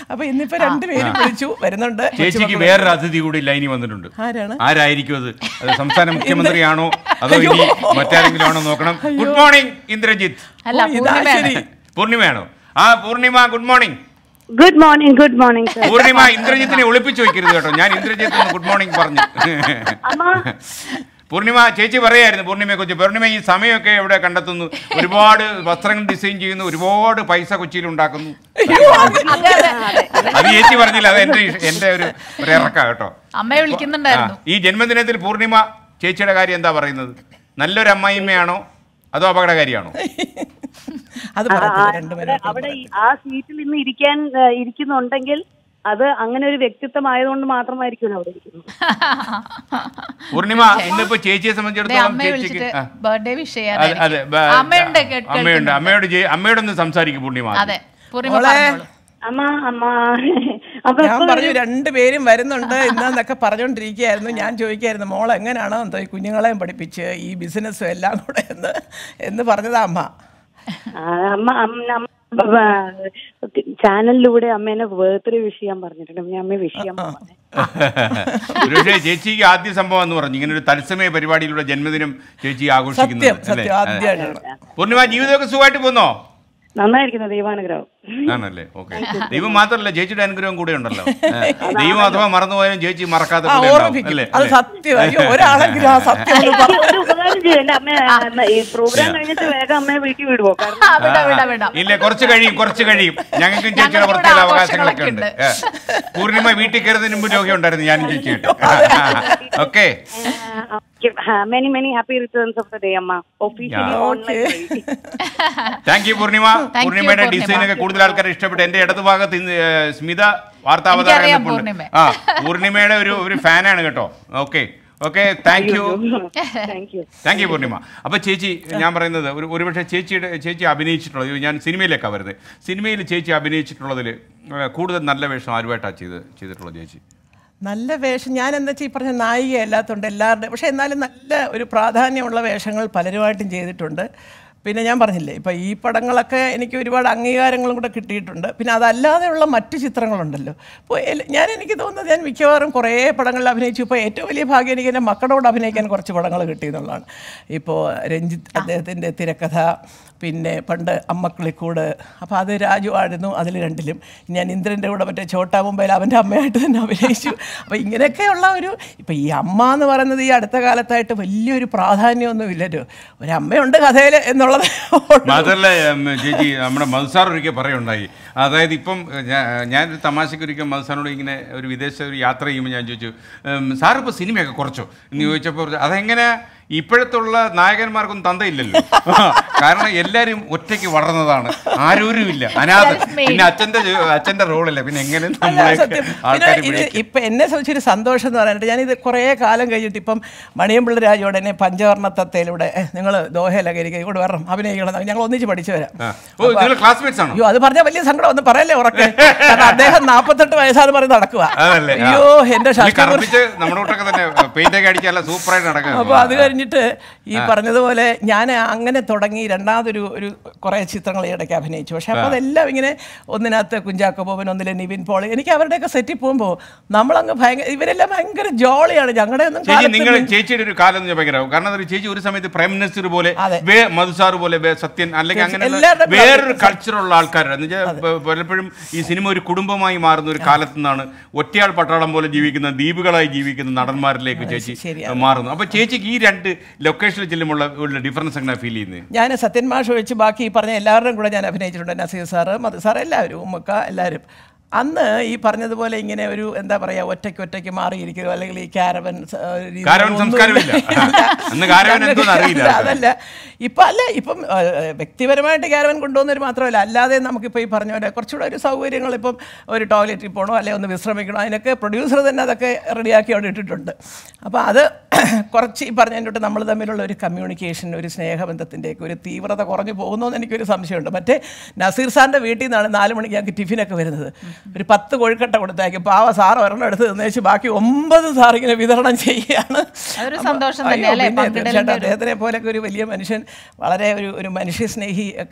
അപ്പൊ ഇന്നിപ്പോ രണ്ടുപേരും വിളിച്ചു വരുന്നുണ്ട് ചേച്ചിക്ക് വേറൊരു അതിഥി കൂടി ലൈനിൽ വന്നിട്ടുണ്ട് ആരാണ് ആരായിരിക്കും അത് അത് സംസ്ഥാന മുഖ്യമന്ത്രിയാണോ അതോ ഇനി മറ്റാരെങ്കിലും ആണോ നോക്കണം ഗുഡ് മോർണിംഗ് ഇന്ദ്രജിത്ത് അല്ല ഓ, ഇതാ പൂർണ്ണിമയാണ്. ശരി. പൂർണിമയാണോ ആ Poornima good morning good morning good morning sir Poornima ഇന്ദ്രജിത്തിനെ ഒളിപ്പിച്ചു വെക്കരുത് കേട്ടോ ഞാൻ ഇന്ദ്രജിത്ത് ഗുഡ് മോർണിംഗ് പറഞ്ഞു അമ്മ പൂർണിമ ചേച്ചി പറയായിരുന്നു പൂർണിമയെ കുറിച്ച് പൂർണിമ ഈ സമയമൊക്കെ എവിടെ കണ്ടെത്തുന്നു ഒരുപാട് വസ്ത്രങ്ങൾ ഡിസൈൻ ചെയ്യുന്നു ഒരുപാട് പൈസ കൊച്ചിയിൽ ഉണ്ടാക്കുന്നു അതെ, അതെ. അത് ചേച്ചി പറഞ്ഞില്ല അത് എന്റെ ഇഷ്- എന്റെ ഒരു ഒരു ഇറക്ക കേട്ടോ അമ്മയെ വിളിക്കുന്നുണ്ടായിരുന്നു ആ, ഈ ജന്മദിനത്തിൽ പൂർണിമ ചേച്ചിയുടെ കാര്യം എന്താ പറയുന്നത് നല്ലൊരു അമ്മായിമ്മയാണോ അതോ അപകടകാരിയാണോ അത് ആ, പറയത്തില്ല അവിടെ രണ്ടുപേരും അവിടെ ഈ- ആ സീറ്റിൽ ഇന്ന് ഇരിക്കാൻ ആ, ഇരിക്കുന്നുണ്ടെങ്കിൽ അത് അങ്ങനെ ഒരു വ്യക്തിത്വം ആയതുകൊണ്ട് മാത്രമായിരിക്കും അവിടെ ഇരിക്കുന്നത് പൂർണിമ ഇന്നിപ്പോ ചേച്ചിയെ ദേ, സംബന്ധിച്ചിടത്തോളം അമ്മയെ ചേച്ചിക്ക് വിളിച്ചിട്ട് ആ, ബർത്ത്ഡേ വിഷ് അതെ അതെ ചെയ്യാനായിരിക്കും ബ- അമ്മയുണ്ട് കേട്ട് അമ്മയുണ്ട് കേൾക്കുന്നുണ്ട്. അമ്മയോട് ചേ- അമ്മയോടൊന്ന് സംസാരിക്കും പൂർണിമ അതെ പൂർണിമ മോളെ. പറഞ്ഞോളൂ. അമ്മ അമ്മ അപ്പൊ ഞാൻ എപ്പോ പറഞ്ഞു വരും? രണ്ടുപേരും വരുന്നുണ്ട് ഇന്നൊക്കെ പറഞ്ഞുകൊണ്ടിരിക്കുകയായിരുന്നു ഞാൻ ചോദിക്കായിരുന്നു മോൾ എങ്ങനെയാണോ എന്തോ ഈ കുഞ്ഞുങ്ങളെയും പഠിപ്പിച്ച് ഈ ബിസിനസ്സും എല്ലാം കൂടെ എന്ന് എന്ന് പറഞ്ഞതാ അമ്മ ആ, അമ്മ അമ്മ അമ്മ ചാനലിലൂടെ അമ്മേനെ ബർത്ത്ഡേ വിഷ് ചെയ്യാൻ പറഞ്ഞിട്ടുണ്ട് ഞാൻ അമ്മയെ വിഷ് ചെയ്യാൻ പറഞ്ഞു ഒരുപക്ഷെ ചേച്ചിക്ക് ആദ്യ സംഭവം എന്ന് പറഞ്ഞു ഇങ്ങനെ ഒരു തത്സമയ പരിപാടിയിലൂടെ ജന്മദിനം ചേച്ചി ആഘോഷിക്കുന്നത് സത്യം സത്യം ആദ്യമായിട്ടാണ് പൂർണിമ ജീവിതമൊക്കെ സുഖമായിട്ട് പോന്നോ നന്നായിരിക്കുന്നു ദൈവാനുഗ്രഹം ആണല്ലേ ഓക്കെ ദൈവം മാത്രമല്ല ചേച്ചിയുടെ അനുഗ്രഹം കൂടെ ഉണ്ടല്ലോ ഏ, ദൈവം അഥവാ മറന്നുപോയാലും ചേച്ചി മറക്കാതെ ആ കൂടെ ഉണ്ടാവും. ഓർമ്മിപ്പിക്കും അല്ലേ അത് അല്ലേ? സത്യം അയ്യോ ഒരാളെങ്കിലും ആ സത്യം ഒന്ന് പറ- ഒരു ഉപകാരം ചെയ്യും എന്റെ അമ്മ ഈ പ്രോഗ്രാം കഴിഞ്ഞിട്ട് വേഗം അമ്മയെ വീട്ടിൽ വിടുവോ കാരണം ആ, വിടാം, വിടാം, വിടാം. ഇല്ല കുറച്ച് കഴിയും കുറച്ച് കഴിയും ഞങ്ങൾക്കും ചേച്ചിയുടെ ഞങ്ങൾക്ക് പ്രത്യേക ഇവിടെ അവകാശങ്ങളൊക്കെ ഉണ്ട് ആഘോഷങ്ങളൊക്കെ ഏ. പൂർണിമ വീട്ടിൽ കയറുന്നതിന് മുമ്പ് രോഗം ഉണ്ടായിരുന്നു ഞാനും ചേച്ചിയിട്ട് okay many many happy returns of the day അമ്മ ഒഫീഷ്യലി ഓൺലൈൻ വഴി thank you Poornima Thank you, പൂർണിമയുടെ പൂർണിമ. ഡിസൈൻ ഒക്കെ കൂടുതൽ ആൾക്കാർ ഇഷ്ടപ്പെട്ടു എന്റെ ഇടത് ഭാഗത്ത് ഇന്ന് ഏ, സ്മിത വാർത്താ എനിക്കറിയാം അവതാരം നിൽപ്പുണ്ട്. പൂർണിമയെ. ആ പൂർണിമയുടെ ഒരു ഒരു ഫാനാണ് കേട്ടോ okay okay thank you thank you thank you Poornima അപ്പോൾ ചേച്ചി ഞാൻ പറയുന്നത് ഒരു ഒരുപക്ഷെ ചേച്ചിയുടെ ചേച്ചി അഭിനയിച്ചിട്ടുള്ളത് ഞാൻ സിനിമയിലേക്കാണ് വരുന്നത് സിനിമയിൽ ചേച്ചി അഭിനയിച്ചിട്ടുള്ളതിൽ ഏ, കൂടുതൽ നല്ല വേഷം ആരുമായിട്ടാണ് ചെയ്ത് ചെയ്തിട്ടുള്ളത് ചേച്ചി നല്ല വേഷം ഞാൻ എന്താ വെച്ചാൽ ഈ പറഞ്ഞ നായിക അല്ലാത്തതുകൊണ്ട് എല്ലാവരുടെയും പക്ഷേ എന്നാലും നല്ല ഒരു പ്രാധാന്യമുള്ള വേഷങ്ങൾ പലരുമായിട്ടും ചെയ്തിട്ടുണ്ട് പിന്നെ ഞാൻ പറഞ്ഞില്ലേ ഇപ്പം ഈ പടങ്ങളൊക്കെ എനിക്ക് ഒരുപാട് അംഗീകാരങ്ങളും കൂടെ കിട്ടിയിട്ടുണ്ട് പിന്നെ അതല്ലാതെയുള്ള മറ്റു ചിത്രങ്ങളുണ്ടല്ലോ ഇപ്പോൾ എൽ- ഞാൻ എനിക്ക് തോന്നുന്നത് ഞാൻ മിക്കവാറും കുറേ പടങ്ങളിൽ അഭിനയിച്ചു ഇപ്പോൾ ഏറ്റവും വലിയ ഭാഗ്യം എനിക്ക് എൻ്റെ മക്കളോട് അഭിനയിക്കാൻ കുറച്ച് പടങ്ങൾ കിട്ടി എന്നുള്ളതാണ് ഇപ്പോൾ രഞ്ജിത്ത് അദ്ദേഹത്തിൻ്റെ തിരക്കഥ പിന്നെ പണ്ട് അമ്മക്കിളിക്കൂട് അപ്പോൾ അത് രാജു ആയിരുന്നു അതിൽ രണ്ടിലും ഞാൻ ഇന്ദ്രൻ്റെ കൂടെ മറ്റേ ചോട്ടാ മുംബൈയിൽ അവൻ്റെ അമ്മയായിട്ട് തന്നെ അഭിനയിച്ചു അപ്പോൾ ഇങ്ങനെയൊക്കെയുള്ള ഒരു ഇപ്പോൾ ഈ അമ്മ എന്ന് പറയുന്നത് ഈ അടുത്ത കാലത്തായിട്ട് വലിയൊരു പ്രാധാന്യമൊന്നും ഇല്ലല്ലോ ഒരമ്മയുണ്ട് കഥയിൽ എന്നുള്ളത് ഉള്ളൂ. മാത്രമല്ല ഉം, ചേച്ചി നമ്മുടെ മധുസാർ ഒരിക്കൽ പറയുണ്ടായി അതായത് ഇപ്പം ഞാ- ഞാനൊരു തമാശയ്ക്ക് ഒരിക്കൽ മധുസാറിനോട് ഇങ്ങനെ ഒരു വിദേശ ഒരു യാത്ര ചെയ്യുമ്പോൾ ഞാൻ ചോദിച്ചു ഉം, സാർ ഇപ്പോൾ സിനിമയൊക്കെ കുറച്ചോ എന്ന് ചോദിച്ചപ്പോൾ പറഞ്ഞു, അതെങ്ങനെ ഇപ്പോഴത്തുള്ള നായകന്മാർക്കൊന്നും തന്തയില്ലല്ലോ കാരണം എല്ലാവരും ഒറ്റയ്ക്ക് വളർന്നതാണ് ആരോരും ഇല്ല അനാഥ Self-made. പിന്നെ അച്ഛന്റെ ജോ- അച്ഛന്റെ റോളല്ല പിന്നെ എങ്ങനെ അല്ല, നമ്മളെ സത്യം. പിന്നെ ആൾക്കാർ ഇത് ഇപ്പം എന്നെ സംബന്ധിച്ചൊരു സന്തോഷം എന്ന് പറയാനായിട്ട് ഞാനിത് കുറേ കാലം കഴിഞ്ഞിട്ട് ഇപ്പം മണിയമ്പിള്ള രാജോട് എന്നെ പഞ്ചവർണ്ണ തത്തയിലൂടെ നിങ്ങൾ ദോഹയിലൊക്കെ ഇരിക്കുക ഇവിടെ വരണം അഭിനയിക്കണം ഞങ്ങൾ ഒന്നിച്ച് പഠിച്ചു വരാം ഓ നിങ്ങൾ ക്ലാസ്മേറ്റ്സ് ആണോ അയ്യോ അത് പറഞ്ഞാൽ വലിയ സങ്കടം ഒന്ന് പറയല്ലേ ഉറക്കെ കാരണം അദ്ദേഹം നാൽപ്പത്തെട്ട് വയസ്സാന്ന് പറഞ്ഞ് നടക്കുക അതല്ലേ ആ. അയ്യോ എന്റെ ഈ ഷഷ്ടി കറുപ്പിച്ച് നമ്മുടെ കൂട്ടൊക്കെ തന്നെ പെയിന്റ് ഒക്കെ അടിച്ചല്ല സൂപ്പറായിട്ട് നടക്കുക അപ്പോൾ അത് കഴിഞ്ഞിട്ട് ഈ പറഞ്ഞതുപോലെ ഞാൻ അങ്ങനെ തുടങ്ങി രണ്ടാമതൊരു ഒരു കുറേ ചിത്രങ്ങൾ ഈ ഇടയ്ക്ക് അഭിനയിച്ചു പക്ഷെ അപ്പോൾ അതെല്ലാം ഇങ്ങനെ ഒന്നിനകത്ത് കുഞ്ചാക്കോ ബോബൻ ഒന്നിലെ നിവിൻ പോൾ എനിക്ക് അവരുടെയൊക്കെ സെറ്റിൽ പോകുമ്പോൾ നമ്മളങ്ങ് ഭയങ്കര ഇവരെല്ലാം ഭയങ്കര ജോളിയാണ് ഞങ്ങളുടെ ഒന്നും ചേച്ചി കാലത്ത് നിങ്ങൾ ചേച്ചിയുടെ ഒരു കാലം എന്ന് ഭയങ്കരമാവും കാരണം എന്താ ചേച്ചി ഒരു സമയത്ത് പ്രൈം മിനിസ്റ്റർ പോലെ അതെ. വേ മധുസാർ പോലെ വേ സത്യൻ അല്ലെങ്കിൽ അങ്ങനെ എല്ലാവരുടെ വേറൊരു കൾച്ചറുള്ള ആൾക്കാരാണ് എന്ന് വെച്ചാൽ പ- പലപ്പോഴും ഈ സിനിമ ഒരു കുടുംബമായി മാറുന്ന ഒരു കാലത്ത് നിന്നാണ് ഒറ്റയാൾ പട്ടാളം പോലെ ജീവിക്കുന്ന ദ്വീപുകളായി ജീവിക്കുന്ന നടന്മാരിലേക്ക് ചേച്ചി ശരിയാണ്. മാറുന്നു അപ്പൊ ചേച്ചിക്ക് ഈ രണ്ട് ലൊക്കേഷനിൽ ചെല്ലുമ്പോൾ ഉള്ള ഡിഫറൻസ് എങ്ങനെ ഫീൽ ചെയ്യുന്നത് ഞാൻ സത്യൻ മാഷ് ഒഴിച്ച് ബാക്കി ഈ പറഞ്ഞ എല്ലാവരുടെയും കൂടെ ഞാൻ അഭിനയിച്ചിട്ടുണ്ട് നസീർ സാറ് മധു സാർ എല്ലാവരും ഉമ്മക്ക എല്ലാവരും അന്ന് ഈ പറഞ്ഞതുപോലെ ഇങ്ങനെ ഒരു എന്താ പറയുക ഒറ്റയ്ക്ക് ഒറ്റയ്ക്ക് മാറിയിരിക്കുക അല്ലെങ്കിൽ ഈ കാരവൻ കാരവൻ സംസ്കാരമില്ല. അന്ന് കാരവൻ എന്തോന്ന് അറിയില്ല ആൾക്കാർക്ക്. അതല്ല ഇപ്പം അല്ല ഇപ്പം ആ, വ്യക്തിപരമായിട്ട് കാരവൻ കൊണ്ടുവന്നൊരു മാത്രമല്ല അല്ലാതെ നമുക്കിപ്പോൾ ഈ പറഞ്ഞ പോലെ കുറച്ചുകൂടെ ഒരു സൗകര്യങ്ങൾ ഇപ്പം ഒരു ടോയ്ലറ്റിൽ പോകണോ അല്ലെങ്കിൽ ഒന്ന് വിശ്രമിക്കണോ അതിനൊക്കെ പ്രൊഡ്യൂസർ തന്നെ അതൊക്കെ റെഡിയാക്കി അവിടെ ഇട്ടിട്ടുണ്ട് അപ്പോൾ അത് കുറച്ച് ഈ പറഞ്ഞതിൻ്റെ നമ്മൾ തമ്മിലുള്ള ഒരു കമ്മ്യൂണിക്കേഷൻ ഒരു സ്നേഹബന്ധത്തിൻ്റെയൊക്കെ ഒരു തീവ്രത കുറഞ്ഞു പോകുന്നു എന്ന് എനിക്കൊരു സംശയമുണ്ട് മറ്റേ നസീർ സാറിൻ്റെ വീട്ടിൽ നിന്നാണ് നാല് മണിക്ക് ഞങ്ങൾക്ക് ടിഫിനൊക്കെ വരുന്നത് ഒരു പത്ത് കോഴിക്കട്ട കൊടുത്തേക്കും പാവ സാർ ഒരെണ്ണം എടുത്ത് തന്നേച്ച് ബാക്കി ഒമ്പത് സാർ ഇങ്ങനെ വിതരണം ചെയ്യുകയാണ് അതൊരു അപ്പൊ- സന്തോഷം അയ്യോ, തന്നെയല്ലേ? പിന്നെ പങ്കിടലിന്റെ തീർച്ചയായിട്ടും ഒരു- അദ്ദേഹത്തിനെ പോലൊക്കെ ഒരു വലിയ മനുഷ്യൻ വളരെ ഒരു ഒരു മനുഷ്യസ്നേഹി ഒക്കെ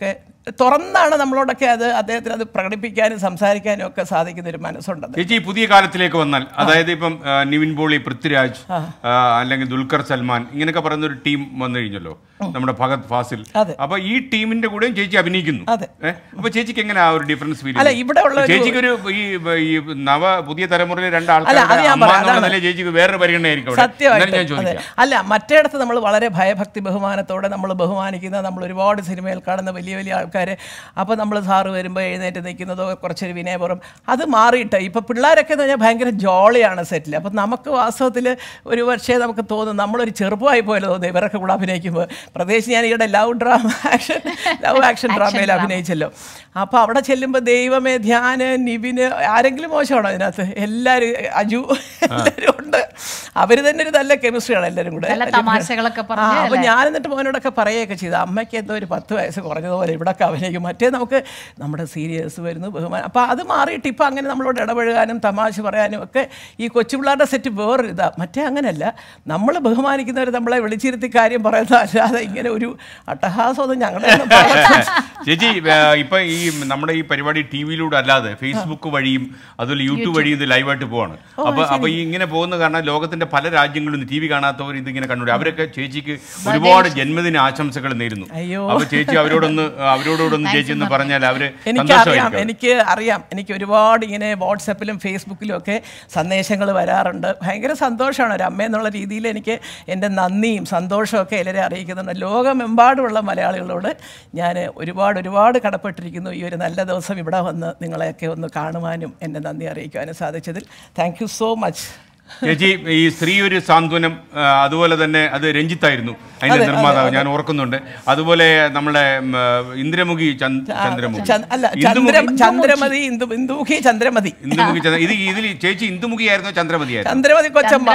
തുറന്നാണ് നമ്മളോടൊക്കെ അത് അദ്ദേഹത്തിന് അത് പ്രകടിപ്പിക്കാനും സംസാരിക്കാനും ഒക്കെ സാധിക്കുന്ന ഒരു മനസ്സുണ്ടത് ചേച്ചി ഈ പുതിയ കാലത്തിലേക്ക് വന്നാൽ അതായത് ഇപ്പം ആ, നിവിൻ പോളി പൃഥ്വിരാജ് ആ, അല്ലെങ്കിൽ ദുൽഖർ സൽമാൻ ഇങ്ങനെയൊക്കെ പറയുന്ന ഒരു ടീം വന്നു കഴിഞ്ഞല്ലോ നമ്മുടെ ഭഗത് ഫാസിൽ അതെ. അപ്പൊ ഈ ടീമിന്റെ കൂടെയും ചേച്ചി അഭിനയിക്കുന്നു അതെ. ഏ? അപ്പൊ ചേച്ചിക്ക് എങ്ങനെ ആ ഒരു ഡിഫറൻസ് ഫീൽ അല്ല, ഇവിടെ ഉള്ള ഒരു- ചേച്ചിക്ക് ഒരു ഈ ഈ നവ പുതിയ തലമുറയിലെ രണ്ട് അല്ല, അത് ആൾക്കാരുടെ ഞാൻ അമ്മ പറയാം, എന്നുള്ള അതാണ്. നിലയിൽ ചേച്ചിക്ക് വേറെ പരിഗണനയായിരിക്കും അവിടെ. എന്നാലും സത്യമായിട്ട് ഞാൻ അതെ ചോദിക്കാം അല്ല മറ്റേടത്ത് നമ്മൾ വളരെ ഭയഭക്തി ബഹുമാനത്തോടെ നമ്മൾ ബഹുമാനിക്കുന്ന നമ്മൾ ഒരുപാട് സിനിമയിൽ കാണുന്ന വലിയ വലിയ ആൾക്കാർ അപ്പോൾ നമ്മൾ സാറ് വരുമ്പോൾ എഴുന്നേറ്റ് നിൽക്കുന്നതോ കുറച്ചൊരു വിനയപുറം അത് മാറിയിട്ട് ഇപ്പോൾ പിള്ളേരൊക്കെ എന്ന് പറഞ്ഞാൽ ഭയങ്കര ജോളിയാണ് സെറ്റിൽ അപ്പോൾ നമുക്ക് വാസ്തവത്തിൽ ഒരു പക്ഷേ നമുക്ക് തോന്നും നമ്മളൊരു ചെറുപ്പമായി പോയല്ലോ തോന്നുന്നു ഇവരൊക്കെ കൂടെ അഭിനയിക്കുമ്പോൾ പ്രത്യേകിച്ച് ഞാൻ ഈയിടെ love drama action love action ഡ്രാമയിൽ അഭിനയിച്ചല്ലോ അപ്പോൾ അവിടെ ചെല്ലുമ്പോൾ ദൈവമേ ധ്യാന് നിവിന് ആരെങ്കിലും മോശമാണോ അതിനകത്ത് എല്ലാവരും അജു എല്ലാവരും ഉണ്ട് അവർ തന്നെ ഒരു നല്ല കെമിസ്ട്രിയാണ് എല്ലാവരും കൂടെ നല്ല തമാശകളൊക്കെ ആ പറഞ്ഞ് അപ്പോൾ ഞാൻ എന്നിട്ട് മോനോടൊക്കെ പറയുകയൊക്കെ ചെയ്തു അമ്മയ്ക്ക് എന്തോ ഒരു പത്ത് വയസ്സ് കുറഞ്ഞതുപോലെ ഇവിടെയൊക്കെ അഭിനയിക്കും മറ്റേ നമുക്ക് നമ്മുടെ സീരിയസ് വരുന്നു ബഹുമാനം അപ്പോൾ അത് മാറിയിട്ട് ഇപ്പം അങ്ങനെ നമ്മളോട് ഇടപഴകാനും തമാശ പറയാനും ഒക്കെ ഈ കൊച്ചു പിള്ളേരുടെ സെറ്റ് വേറൊരു ഇതാ മറ്റേ അങ്ങനെയല്ല നമ്മൾ ബഹുമാനിക്കുന്നവർ നമ്മളെ വിളിച്ചിരുത്തി കാര്യം പറയുന്നത് അല്ലാതെ ഇങ്ങനെ ഒരു അട്ടഹാസമൊന്നും ഞങ്ങളുടെ ഒന്നും ഭാഗത്ത് ചേച്ചി ആ, ഇപ്പൊ ഈ നമ്മുടെ ഈ പരിപാടി ടി വിയിലൂടെ അല്ലാതെ ഫേസ്ബുക്ക് വഴിയും അതുപോലെ യൂട്യൂബ് വഴിയും ഇത് ലൈവായിട്ട് പോവാണ് അപ്പൊ അപ്പൊ ഈ ഇങ്ങനെ പോകുന്ന കാരണം ലോകത്തിന്റെ പല രാജ്യങ്ങളിലും ടി വി കാണാത്തവർ ഇതിങ്ങനെ കണ്ടു അവരൊക്കെ ചേച്ചിക്ക് ഒരുപാട് ജന്മദിന ആശംസകൾ നേരുന്നു അയ്യോ. അപ്പൊ ചേച്ചി അവരോടൊന്ന് അവരോടൊന്ന് ചേച്ചി ഒന്ന് പറഞ്ഞാൽ അവര് എനിക്കറിയാം സന്തോഷമായിരിക്കും എനിക്ക് അറിയാം എനിക്ക് ഒരുപാട് ഇങ്ങനെ വാട്സപ്പിലും ഫേസ്ബുക്കിലും ഒക്കെ സന്ദേശങ്ങൾ വരാറുണ്ട് ഭയങ്കര സന്തോഷമാണ് ഒരു അമ്മ എന്നുള്ള രീതിയിൽ എനിക്ക് എൻ്റെ നന്ദിയും സന്തോഷവും ഒക്കെ എല്ലാവരെയും അറിയിക്കുന്നുണ്ട് ലോകമെമ്പാടുമുള്ള മലയാളികളോട് ഞാൻ ഒരുപാട് ഒരുപാട് കടപ്പെട്ടിരിക്കുന്നു ഈ ഒരു നല്ല ദിവസം ഇവിടെ വന്ന് നിങ്ങളെയൊക്കെ ഒന്ന് കാണുവാനും എൻ്റെ നന്ദി അറിയിക്കുവാനും സാധിച്ചതിൽ താങ്ക് യു സോ മച്ച് ചേച്ചി ഈ സ്ത്രീ ഒരു സാന്ത്വനം ആ, അതുപോലെ തന്നെ അത് രഞ്ജിത്തായിരുന്നു അതിന്റെ നിർമ്മാതാവ് ഞാൻ ഓർക്കുന്നുണ്ട് അതുപോലെ നമ്മുടെ ഉം, ആ, ഇന്ദ്രമുഖി ചന്ദ്- ചന്ദ്രമുഖി ചന്ദ്- അല്ല ഇന്ദുമുഖി ചന്ദ്ര ചന്ദ്രമതി ഇന്ദു ഇന്ദുമുഖി ചന്ദ്രമതി ഇന്ദുമുഖി ചന്ദ്ര ഇത് ഇതിൽ ചേച്ചി ഇന്ദുമുഖിയായിരുന്നോ ചന്ദ്രമതിയായിരുന്നു ചന്ദ്രമതി കൊച്ചമ്മ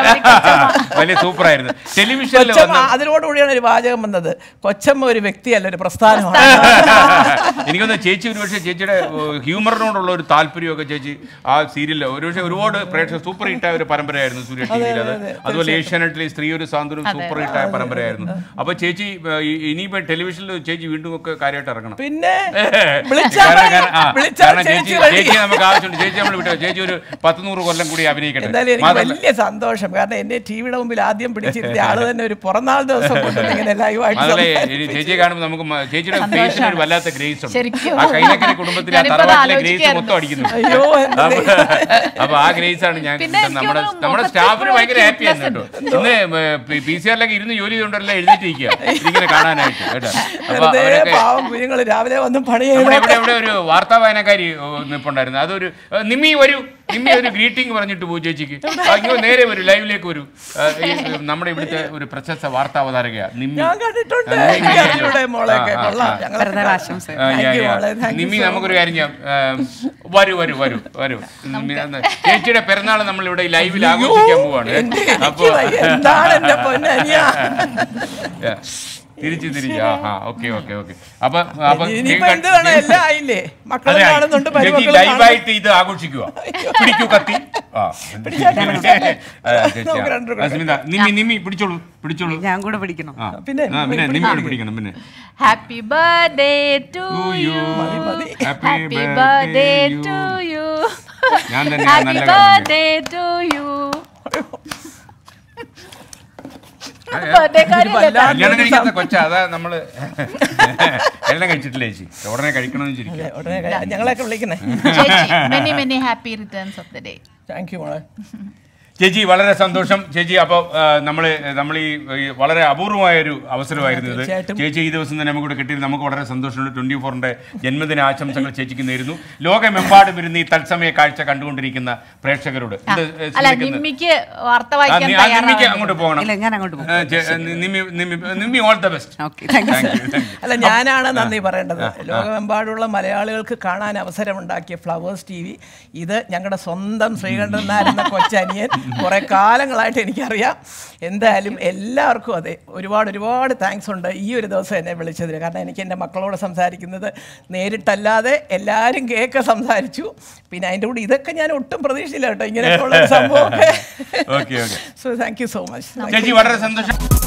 വലിയ സൂപ്പറായിരുന്നു ടെലിവിഷനിൽ കൊച്ചമ്മ വന്ന അതിനോടുകൂടിയാണ് ഒരു വാചകം വന്നത് കൊച്ചമ്മ ഒരു വ്യക്തിയല്ല ഒരു പ്രസ്ഥാനമാണ് എനിക്കൊന്ന് ചേച്ചി ഒരുപക്ഷെ ചേച്ചിയുടെ ഹ്യൂമറിനോടുള്ള ഒരു താല്പര്യമൊക്കെ ചേച്ചി ആ സീരിയലിൽ ഒരുപക്ഷെ ഒരുപാട് പ്രേക്ഷക സൂപ്പർ ഹിറ്റായ ഒരു പരമ്പരയായിരുന്നു സൂര്യ ടി വിയിൽ അത് അതുപോലെ ഏഷ്യാനെറ്റിലെ സ്ത്രീ ഒരു സാന്ത്വനം സൂപ്പർ ഹിറ്റായ പരമ്പരയായിരുന്നു അപ്പൊ ചേച്ചി ഏഹ്, ഇ- ഇനിയിപ്പോ ടെലിവിഷനിൽ ചേച്ചി വീണ്ടും ഒക്കെ കാര്യമായിട്ട് ഇറങ്ങണം പിന്നെ വിളിച്ചാൽ കാരണം- മതി. കാരണം- ആ, വിളിച്ചാൽ കാരണം ചേച്ചി ചേച്ചി ready. ചേച്ചി നമുക്ക് ആവശ്യമുണ്ട് ചേച്ചി നമ്മൾ വിട്ടോ ചേച്ചി ഒരു പത്ത് നൂറ് കൊല്ലം കൂടി അഭിനയിക്കട്ടെ എന്തായാലും എനിക്ക് മാത്രമല്ല വലിയ സന്തോഷം കാരണം എന്നെ ടി വിയുടെ മുമ്പിൽ ആദ്യം പിടിച്ചിരുത്തിയ ആള് തന്നെ ഒരു പിറന്നാൾ ദിവസം കൊണ്ടുവന്ന് ഇങ്ങനെ ലൈവായിട്ട് അതല്ലേ സംസാരിപ്പിച്ചു. ചേച്ചിയെ കാണുമ്പോൾ നമുക്ക് മ- ചേച്ചിയുടെ ഫേസിന് ഒരു വല്ലാത്ത ഗ്രേസ് ഉണ്ട് ശരിക്കും. ആ കൈനക്കരി കുടുംബത്തിലെ ആ ഞാനിപ്പോ അത് തറവാട്ടിലെ ഗ്രേസ് ആലോചിക്കുകയായിരുന്നു. മൊത്തം അടിക്കുന്നു അയ്യോ എന്ത് അപ്പൊ- അപ്പൊ ആ ഗ്രേസ് ആണ് ഞാൻ പിന്നെ എനിക്ക് നമ്മുടെ തോന്നുന്നു നമ്മുടെ മുഖത്ത് സ്റ്റാഫിന് ഇപ്പോഴും ഭയങ്കര ഒരു ഹാപ്പി ആയിരുന്നു കേട്ടോ ഇന്ന് പി സി ആറിലൊക്കെ ഇരുന്ന് ജോലി ചെയ്തുകൊണ്ടല്ല എഴുന്നേറ്റിരിക്കുക ഇതിങ്ങനെ കാണാനായിട്ട് കേട്ടോ അപ്പൊ വെറുതെ അവരൊക്കെ പാവം കുഞ്ഞുങ്ങൾ രാവിലെ വന്ന് പണി നമ്മുടെ ഇവിടെ ചെയ്ത് ഇവിടെ ഒരു വാർത്താ വായനക്കാരി ഓ, നിപ്പുണ്ടായിരുന്നു അതൊരു "ഏ, നിമ്മി വരൂ നിമ്മി ഒരു ഗ്രീറ്റിംഗ് പറഞ്ഞിട്ട് പോ ചേച്ചിക്ക് ആ, ഇങ്ങോ നേരെ വരൂ ലൈവിലേക്ക് വരൂ ആ, ഈ, നമ്മുടെ ഇവിടുത്തെ ഒരു പ്രശസ്ത വാർത്താ അവതാരകയാ നിമ്മി ഞാൻ കണ്ടിട്ടുണ്ട് ആ, നിമ്മി എനിക്ക് അറിഞ്ഞൂടെ മോളെയൊക്കെ ആ, ആ, കൊള്ളാം ആ. ഞങ്ങൾ വെറുതെ ആശംസ ആ, Thank yeah, you, yeah. മോളെ. Thank you നിമ്മി so നമുക്കൊരു കാര്യം ചെയ്യാം ആ, വരൂ വരൂ വരൂ വരൂ നിമ്മി, അന്ന് ചേച്ചിയുടെ പിറന്നാൾ നമ്മൾ ഇവിടെ ലൈവിൽ ആഘോഷിക്കാൻ പോവാണ് എന്റെ അപ്പൊ എനിക്ക് വയ്യ. എന്താണ് എന്റെ പൊന്നനിയ Yeah. തിരിച്ച് തിരിച്ച് ആ ആ ഓക്കെ ഓക്കെ ഓക്കെ അപ്പൊ അപ്പൊ ഇനിയിപ്പോ എന്ത് വേണം എല്ലാം ആയില്ലേ മക്കളും അതെ, കാണുന്നുണ്ട് ചേച്ചി മരുമക്കളും കാണുന്നുണ്ട്. ലൈവായിട്ട് ഇത് ആഘോഷിക്കുക പിടിക്കൂ കത്തി ആ പിടിച്ചാട്ടെ, ആ, പിടിച്ചാട്ടെ. ചേച്ചി, നമുക്ക് ആ. രണ്ടുപേർക്കും ആ, സ്മിത നിമ്മി നിമ്മി പിടിച്ചോളൂ പിടിച്ചോളൂ ഞാൻ കൂടെ പിടിക്കണം ആ പിന്നെ, ആ, പിന്നെ പിടി- നിമ്മി പിടിക്കണം പിന്നെ ഹാപ്പി ബർത്ത്ഡേ ടു യു മതി, മതി. ഹാപ്പി ബർത്ത്ഡേ ടു യു ഞാൻ തന്നെയാ ഹാപ്പി നല്ല ബർത്ത്ഡേ ടു യു ബർത്ത്ഡേ കാര്യം വല്ലാതെ കല്യാണം കഴിക്കാത്ത കൊച്ച അതാ നമ്മള് എല്ലാം കഴിച്ചിട്ടില്ല ചേച്ചി ഉടനെ കഴിക്കണമെന്ന് അതെ, ചിരിക്കും ഉടനെ കഴി- ഞങ്ങളെയൊക്കെ വിളിക്കുന്നേ ചേച്ചി many many happy returns of the day thank you മോളെ ചേച്ചി വളരെ സന്തോഷം ചേച്ചി അപ്പോൾ നമ്മൾ നമ്മൾ ഈ ഈ വളരെ അപൂർവമായ ഒരു അവസരമായിരുന്നു ഇത് തീർച്ചയായിട്ടും. ചേച്ചി ഈ ദിവസം തന്നെ നമുക്ക് കിട്ടിയത് നമുക്ക് വളരെ സന്തോഷമുണ്ട് ട്വന്റി ഫോറിന്റെ ജന്മദിന ആശംസകൾ ചേച്ചിക്ക് നേരുന്നു ലോകമെമ്പാടും ഇരുന്ന് ഈ തത്സമയ കാഴ്ച കണ്ടുകൊണ്ടിരിക്കുന്ന പ്രേക്ഷകരോട് ഇത് അല്ല സ്മിതയ്ക്ക് നിമ്മിക്ക് വാർത്ത ആ, വായിക്കാൻ നി- ആ, നിമ്മിക്ക് തയ്യാറാണ് അങ്ങോട്ട് പോകണം ഇല്ല ഞാൻ അങ്ങോട്ട് പോകും ആ, ചെ- Nimmi Nimmi Nimmi all the best okay thank you sir അല്ല ഞാനാണ് നന്ദി പറയേണ്ടത് ലോകമെമ്പാടുള്ള മലയാളികൾക്ക് കാണാൻ അവസരമുണ്ടാക്കിയ ഫ്ലവേഴ്സ് ടി വി ഇത് ഞങ്ങളുടെ സ്വന്തം ശ്രീകണ്ഠൻ നാരെന്ന കൊച്ചനിയൻ കുറെ കാലങ്ങളായിട്ട് എനിക്കറിയാം എന്തായാലും എല്ലാവർക്കും അതെ ഒരുപാട് ഒരുപാട് താങ്ക്സ് ഉണ്ട് ഈ ഒരു ദിവസം എന്നെ വിളിച്ചതിന് കാരണം എനിക്ക് എൻ്റെ മക്കളോട് സംസാരിക്കുന്നത് നേരിട്ടല്ലാതെ എല്ലാവരും കേക്ക് സംസാരിച്ചു പിന്നെ അതിൻ്റെ കൂടെ ഇതൊക്കെ ഞാൻ ഒട്ടും പ്രതീക്ഷയില്ല കേട്ടോ ഇങ്ങനെയൊക്കെയുള്ള ഒരു സംഭവമൊക്കെ okay okay so thank you so much ചേച്ചി വളരെ സന്തോഷം